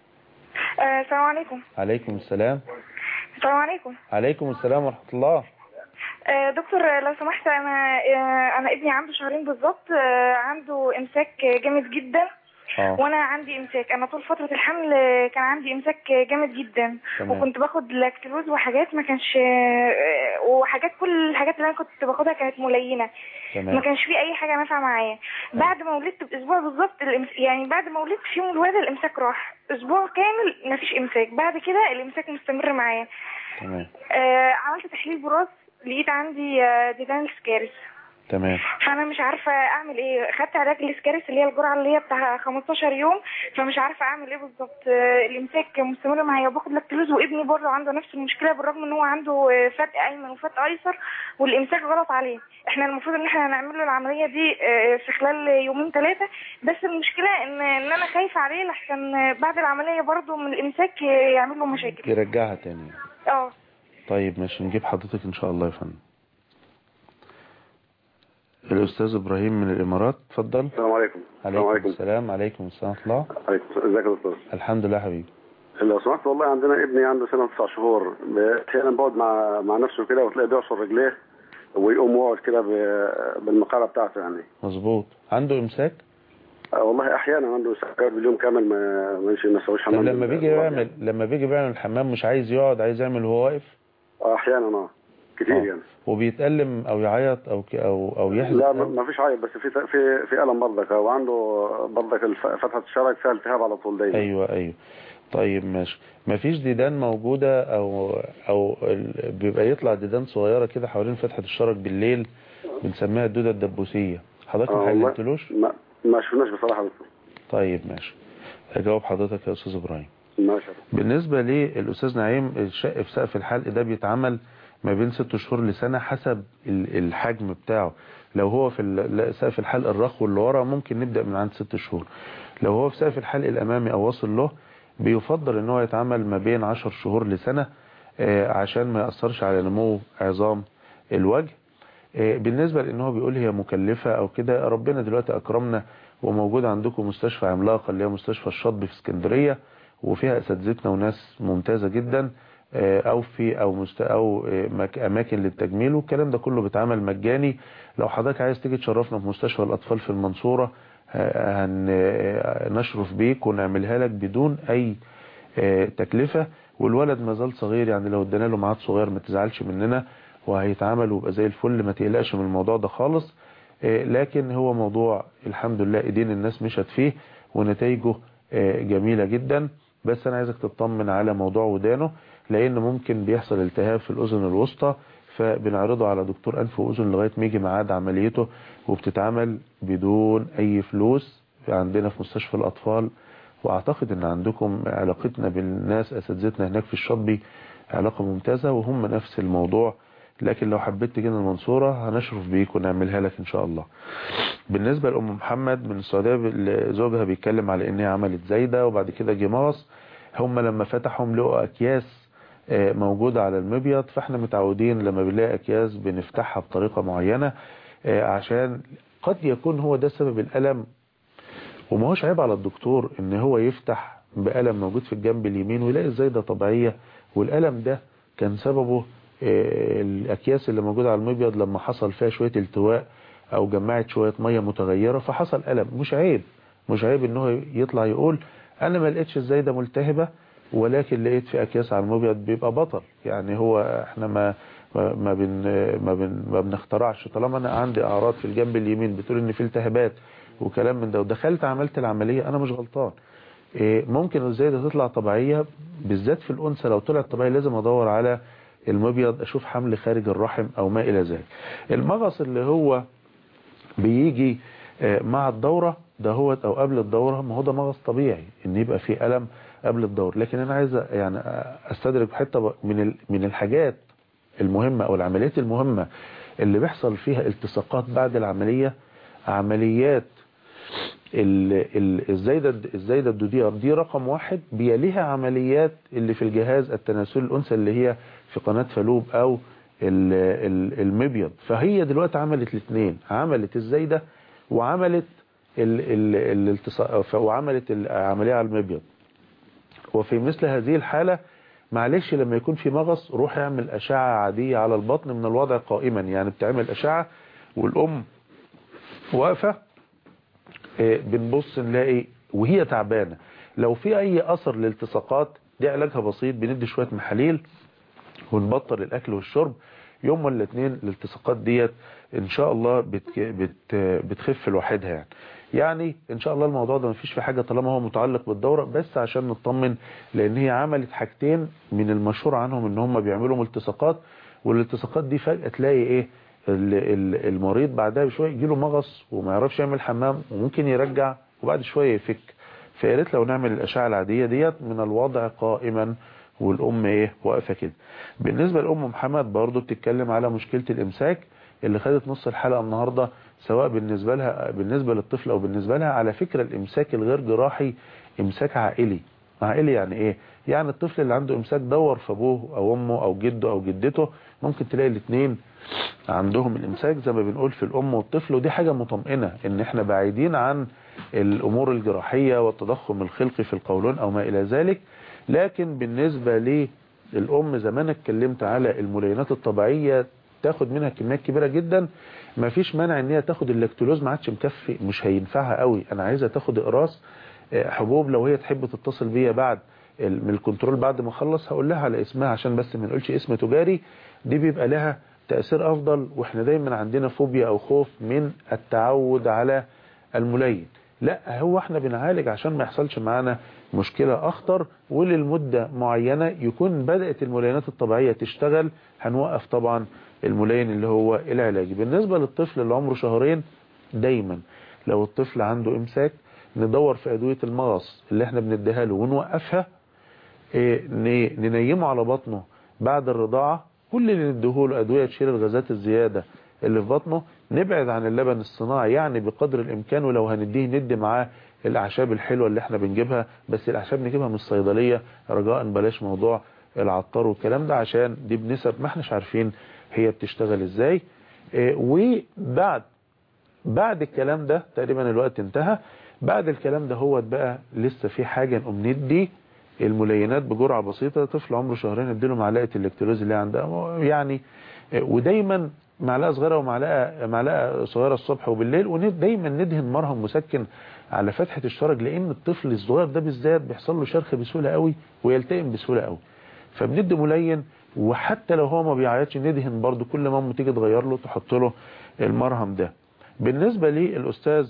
آه، السلام عليكم عليكم السلام السلام عليكم عليكم السلام ورحمة الله آه، دكتور آه، لو سمحت انا آه، انا ابني عنده شهرين بالظبط آه، عنده امساك جامد جدا اه وانا عندي امساك انا طول فتره الحمل آه، كان عندي امساك جامد جدا تمام. وكنت باخد لاكتلوز وحاجات ما كانش آه، وحاجات كل الحاجات اللي انا كنت باخدها كانت ملينه ما تمام كانش في اي حاجه نافعه معايا بعد ما ولدت باسبوع بالظبط الإمس... يعني بعد ما ولدت في يوم الولاده الامساك راح اسبوع كامل ما فيش امساك بعد كده الامساك مستمر معايا تمام آه عملت تحليل براس لقيت عندي آه، ديدان سكارس تمام فانا مش عارفه اعمل ايه خدت علاج السكارس اللي هي الجرعه اللي هي بتاع 15 يوم فمش عارفه اعمل ايه بالظبط آه، الامساك مستمر معايا وباخد لاكتلوز وابني برضه عنده نفس المشكله بالرغم ان هو عنده آه، فتق ايمن وفتق ايسر والامساك غلط عليه احنا المفروض ان احنا نعمل له العمليه دي آه، في خلال يومين ثلاثه بس المشكله ان ان انا خايفه عليه لحسن آه، بعد العمليه برضه من الامساك آه، يعمل له مشاكل يرجعها تاني اه طيب ماشي نجيب حضرتك ان شاء الله يا فندم الاستاذ ابراهيم من الامارات اتفضل السلام عليكم عليكم عليكم. السلام عليكم السلام ورحمه الله عليكم ازيك يا دكتور الحمد لله حبيبي لو سمحت والله عندنا ابني عنده سنه تسع شهور احيانا بقعد مع مع نفسه كده وتلاقيه بيعصر رجليه ويقوم ويقعد كده ب- بالمقاره بتاعته يعني مظبوط عنده امساك آه، والله احيانا عنده سكر باليوم كامل ما ما يمشي ما يسويش طب حمام لما بيجي يعمل لما بيجي بيعمل الحمام مش عايز يقعد عايز يعمل وهو واقف آه، احيانا اه كتير آه. يعني وبيتألم او يعيط او ك- او او يحزن لا ما ما فيش عيب بس في في في الم برضك وعنده برضك الف- فتحه الشرج فيها التهاب على طول دايما ايوه ايوه طيب ماشي مفيش ديدان موجودة او او ال- بيبقى يطلع ديدان صغيرة كده حوالين فتحة الشرج بالليل بنسميها الدودة الدبوسية حضرتك آه، ما والله حللتلوش ما ما شفناش بصراحه دكتور طيب ماشي اجاوب حضرتك يا استاذ ابراهيم ماشي بالنسبة للأستاذ نعيم الشق في سقف الحلق ده بيتعمل ما بين ست شهور لسنة حسب ال- الحجم بتاعه لو هو في ال- سقف الحلق الرخو اللي ورا ممكن نبدأ من عند ست شهور لو هو في سقف الحلق الأمامي أو واصل له بيفضل ان هو يتعمل ما بين عشر شهور لسنة آه، عشان ما يأثرش على نمو عظام الوجه آه، بالنسبة لان هو بيقول هي مكلفة او كده ربنا دلوقتي اكرمنا وموجود عندكم مستشفى عملاقة اللي هي مستشفى الشطب في اسكندرية وفيها اساتذتنا وناس ممتازة جدا آه، او في او مست او آه، مك- اماكن للتجميل والكلام ده كله بيتعمل مجاني لو حضرتك عايز تيجي تشرفنا في مستشفى الاطفال في المنصورة آه، هن- آه، نشرف بيك ونعملها لك بدون اي آه، تكلفة والولد ما زال صغير يعني لو ادينا له ميعاد صغير ما تزعلش مننا وهيتعامل ويبقى زي الفل ما تقلقش من الموضوع ده خالص آه، لكن هو موضوع الحمد لله ايدين الناس مشت فيه ونتائجه آه، جميلة جدا بس انا عايزك تطمن على موضوع ودانه لان ممكن بيحصل التهاب في الاذن الوسطى فبنعرضه على دكتور انف واذن لغايه ما يجي ميعاد عمليته وبتتعمل بدون اي فلوس عندنا في مستشفى الاطفال واعتقد ان عندكم علاقتنا بالناس اساتذتنا هناك في الشطبي علاقه ممتازه وهم نفس الموضوع لكن لو حبيت تجينا المنصوره هنشرف بيك ونعملها لك ان شاء الله بالنسبه لام محمد من السعوديه بال- زوجها بيتكلم على ان هي عملت زايده وبعد كده جه مغص هم لما فتحهم لقوا اكياس آه، موجودة على المبيض فاحنا متعودين لما بنلاقي اكياس بنفتحها بطريقة معينة آه، عشان قد يكون هو ده سبب الألم وما هوش عيب على الدكتور ان هو يفتح بألم موجود في الجنب اليمين ويلاقي الزايدة طبيعية والألم ده كان سببه آه، الأكياس اللي موجودة على المبيض لما حصل فيها شوية التواء أو جمعت شوية مية متغيرة فحصل ألم مش عيب مش عيب ان هو يطلع يقول أنا ما لقيتش الزايدة ملتهبة ولكن لقيت في أكياس على المبيض بيبقى بطل يعني هو احنا ما ما ما بن ما, بن ما بنخترعش طالما انا عندي اعراض في الجنب اليمين بتقول ان في التهابات وكلام من ده ودخلت عملت العملية انا مش غلطان إيه، ممكن الزايدة تطلع طبيعية بالذات في الأنثى لو طلعت طبيعية لازم أدور على المبيض أشوف حمل خارج الرحم أو ما إلى ذلك المغص اللي هو بيجي آه، مع الدورة ده هو أو قبل الدورة ما هو ده مغص طبيعي إن يبقى فيه ألم قبل الدورة لكن أنا عايز يعني أستدرك حتة من ال- من الحاجات المهمة أو العمليات المهمة اللي بيحصل فيها التصاقات بعد العملية عمليات ال- ال- الزايدة الزايدة الدودية دي رقم واحد بيليها عمليات اللي في الجهاز التناسلي الأنثى اللي هي في قناة فالوب أو ال- ال- المبيض فهي دلوقتي عملت الاثنين عملت الزايدة وعملت ال ال الالتصاق وعملت العملية على المبيض وفي مثل هذه الحالة معلش لما يكون في مغص روح اعمل أشعة عادية على البطن من الوضع قائما يعني بتعمل أشعة والأم واقفة آه، بنبص نلاقي وهي تعبانة لو في أي أثر للالتصاقات دي علاجها بسيط بندي شوية محاليل ونبطل الأكل والشرب يوم ولا اتنين الالتصاقات ديت ان شاء الله بت بت بتخف لوحدها يعني يعني ان شاء الله الموضوع ده مفيش في حاجة طالما هو متعلق بالدورة بس عشان نطمن لان هي عملت حاجتين من المشهور عنهم ان هم بيعملوا التصاقات والالتصاقات دي فجأة تلاقي ايه ال- ال- المريض بعدها بشوية يجيله مغص وما يعرفش يعمل حمام وممكن يرجع وبعد شوية يفك فيا ريت لو نعمل الأشعة العادية ديت من الوضع قائما والأم ايه واقفة كده بالنسبة لأم محمد برضو بتتكلم على مشكلة الإمساك اللي خدت نص الحلقة النهاردة سواء بالنسبة لها بالنسبة للطفل أو بالنسبة لها على فكرة الإمساك الغير جراحي إمساك عائلي عائلي يعني إيه يعني الطفل اللي عنده إمساك دور في أبوه أو أمه أو جده أو جدته ممكن تلاقي الاثنين عندهم الإمساك زي ما بنقول في الأم والطفل ودي حاجة مطمئنة إن إحنا بعيدين عن الأمور الجراحية والتضخم الخلقي في القولون أو ما إلى ذلك لكن بالنسبة للأم زمان اتكلمت على الملينات الطبيعية تاخد منها كميات كبيرة جدا ما فيش مانع ان هي تاخد اللاكتولوز ما عادش مكفي مش هينفعها قوي انا عايزها تاخد اقراص آه، حبوب لو هي تحب تتصل بيا بعد ال- من الكنترول بعد ما اخلص هقول لها على اسمها عشان بس ما نقولش اسم تجاري دي بيبقى لها تأثير افضل واحنا دايما عندنا فوبيا او خوف من التعود على الملين لا هو احنا بنعالج عشان ما يحصلش معانا مشكلة اخطر وللمدة معينة يكون بدأت الملينات الطبيعية تشتغل هنوقف طبعا الملين اللي هو العلاج بالنسبة للطفل اللي عمره شهرين دايما لو الطفل عنده امساك ندور في ادوية المغص اللي احنا بنديها له ونوقفها إيه، ن- ننيمه على بطنه بعد الرضاعة كل اللي نديهوله أدوية تشيل الغازات الزيادة اللي في بطنه نبعد عن اللبن الصناعي يعني بقدر الإمكان ولو هنديه ندي معاه الأعشاب الحلوة اللي احنا بنجيبها بس الأعشاب نجيبها من الصيدلية رجاء بلاش موضوع العطار والكلام ده عشان دي بنسب ما احناش عارفين هي بتشتغل ازاي إيه، وبعد بعد الكلام ده تقريبا الوقت انتهى بعد الكلام ده هو بقى لسه في حاجة نقوم ندي الملينات بجرعة بسيطة طفل عمره شهرين نديله معلقة الكتروز اللي عندها يعني آه، ودايما معلقة صغيرة ومعلقة معلقة صغيرة الصبح وبالليل ودايما ندهن مرهم مسكن على فتحة الشرج لان الطفل الصغير ده بالذات بيحصل له شرخ بسهولة قوي ويلتئم بسهولة قوي فبندي ملين وحتى لو هو ما بيعيطش ندهن برضو كل ما تيجي تغير له تحط له المرهم ده بالنسبة للأستاذ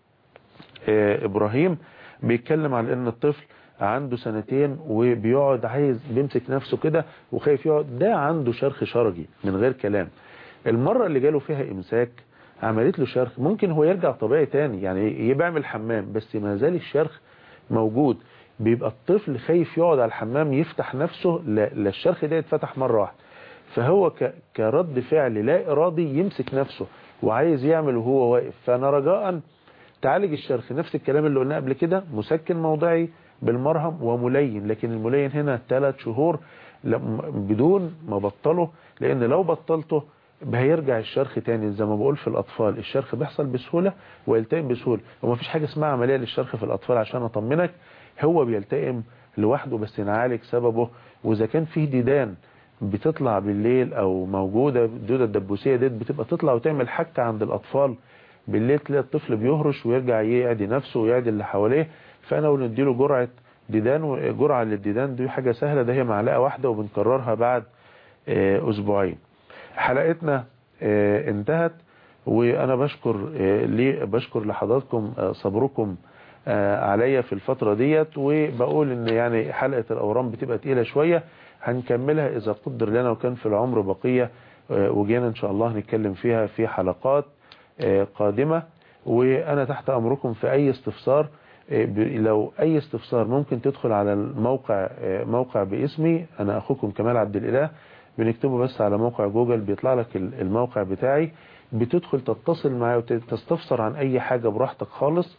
آه، إبراهيم بيتكلم على ان الطفل عنده سنتين وبيقعد عايز بيمسك نفسه كده وخايف يقعد ده عنده شرخ شرجي من غير كلام المرة اللي جاله فيها امساك عملت له شرخ ممكن هو يرجع طبيعي تاني يعني يبقى يعمل حمام بس ما زال الشرخ موجود بيبقى الطفل خايف يقعد على الحمام يفتح نفسه لا لا الشرخ ده يتفتح مرة واحدة فهو ك- كرد فعل لا إرادي يمسك نفسه وعايز يعمل وهو واقف فأنا رجاء تعالج الشرخ نفس الكلام اللي قلناه قبل كده مسكن موضعي بالمرهم وملين لكن الملين هنا ثلاث شهور لا- م- بدون ما بطله لان لو بطلته هيرجع الشرخ تاني زي ما بقول في الاطفال الشرخ بيحصل بسهولة ويلتئم بسهولة وما فيش حاجة اسمها عملية للشرخ في الاطفال عشان اطمنك هو بيلتئم لوحده بس نعالج سببه واذا كان فيه ديدان بتطلع بالليل او موجودة الدودة الدبوسية ديت بتبقى تطلع وتعمل حكة عند الاطفال بالليل تلاقي الطفل بيهرش ويرجع يعدي نفسه ويعدي اللي حواليه فانا ونديله جرعة ديدان وجرعة للديدان دي حاجة سهلة ده هي معلقة واحدة وبنكررها بعد آه، اسبوعين حلقتنا آه، انتهت وانا بشكر آه، لي بشكر لحضراتكم آه، صبركم آه، عليا في الفترة ديت وبقول ان يعني حلقة الاورام بتبقى تقيلة شوية هنكملها اذا قدر لنا وكان في العمر بقية آه، وجينا ان شاء الله نتكلم فيها في حلقات آه، قادمة وانا تحت امركم في اي استفسار آه، ب- لو اي استفسار ممكن تدخل على الموقع آه، موقع باسمي انا اخوكم كمال عبد الاله بنكتبه بس على موقع جوجل بيطلع لك ال- الموقع بتاعي بتدخل تتصل معايا وتستفسر عن اي حاجة براحتك خالص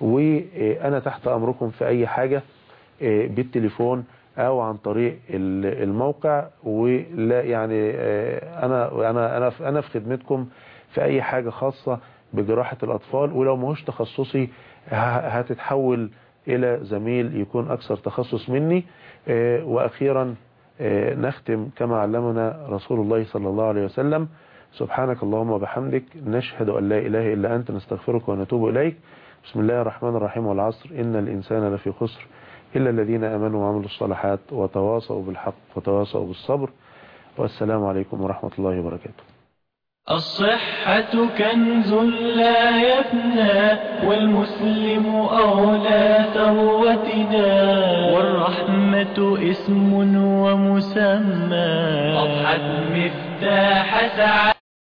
وانا تحت امركم في اي حاجة آه، بالتليفون او عن طريق ال- الموقع ولا يعني آه، انا انا انا في- انا في خدمتكم في اي حاجة خاصة بجراحة الاطفال ولو ماهوش تخصصي ه- هتتحول الى زميل يكون اكثر تخصص مني آه، واخيرا آه، نختم كما علمنا رسول الله صلى الله عليه وسلم سبحانك اللهم وبحمدك نشهد أن لا إله إلا أنت نستغفرك ونتوب إليك بسم الله الرحمن الرحيم والعصر إن الإنسان لفي خسر إلا الذين آمنوا وعملوا الصالحات وتواصوا بالحق وتواصوا بالصبر والسلام عليكم ورحمة الله وبركاته الصحة كنز لا يفنى والمسلم أولى ثروتنا والرحمة اسم ومسمى أضحت مفتاح سعادة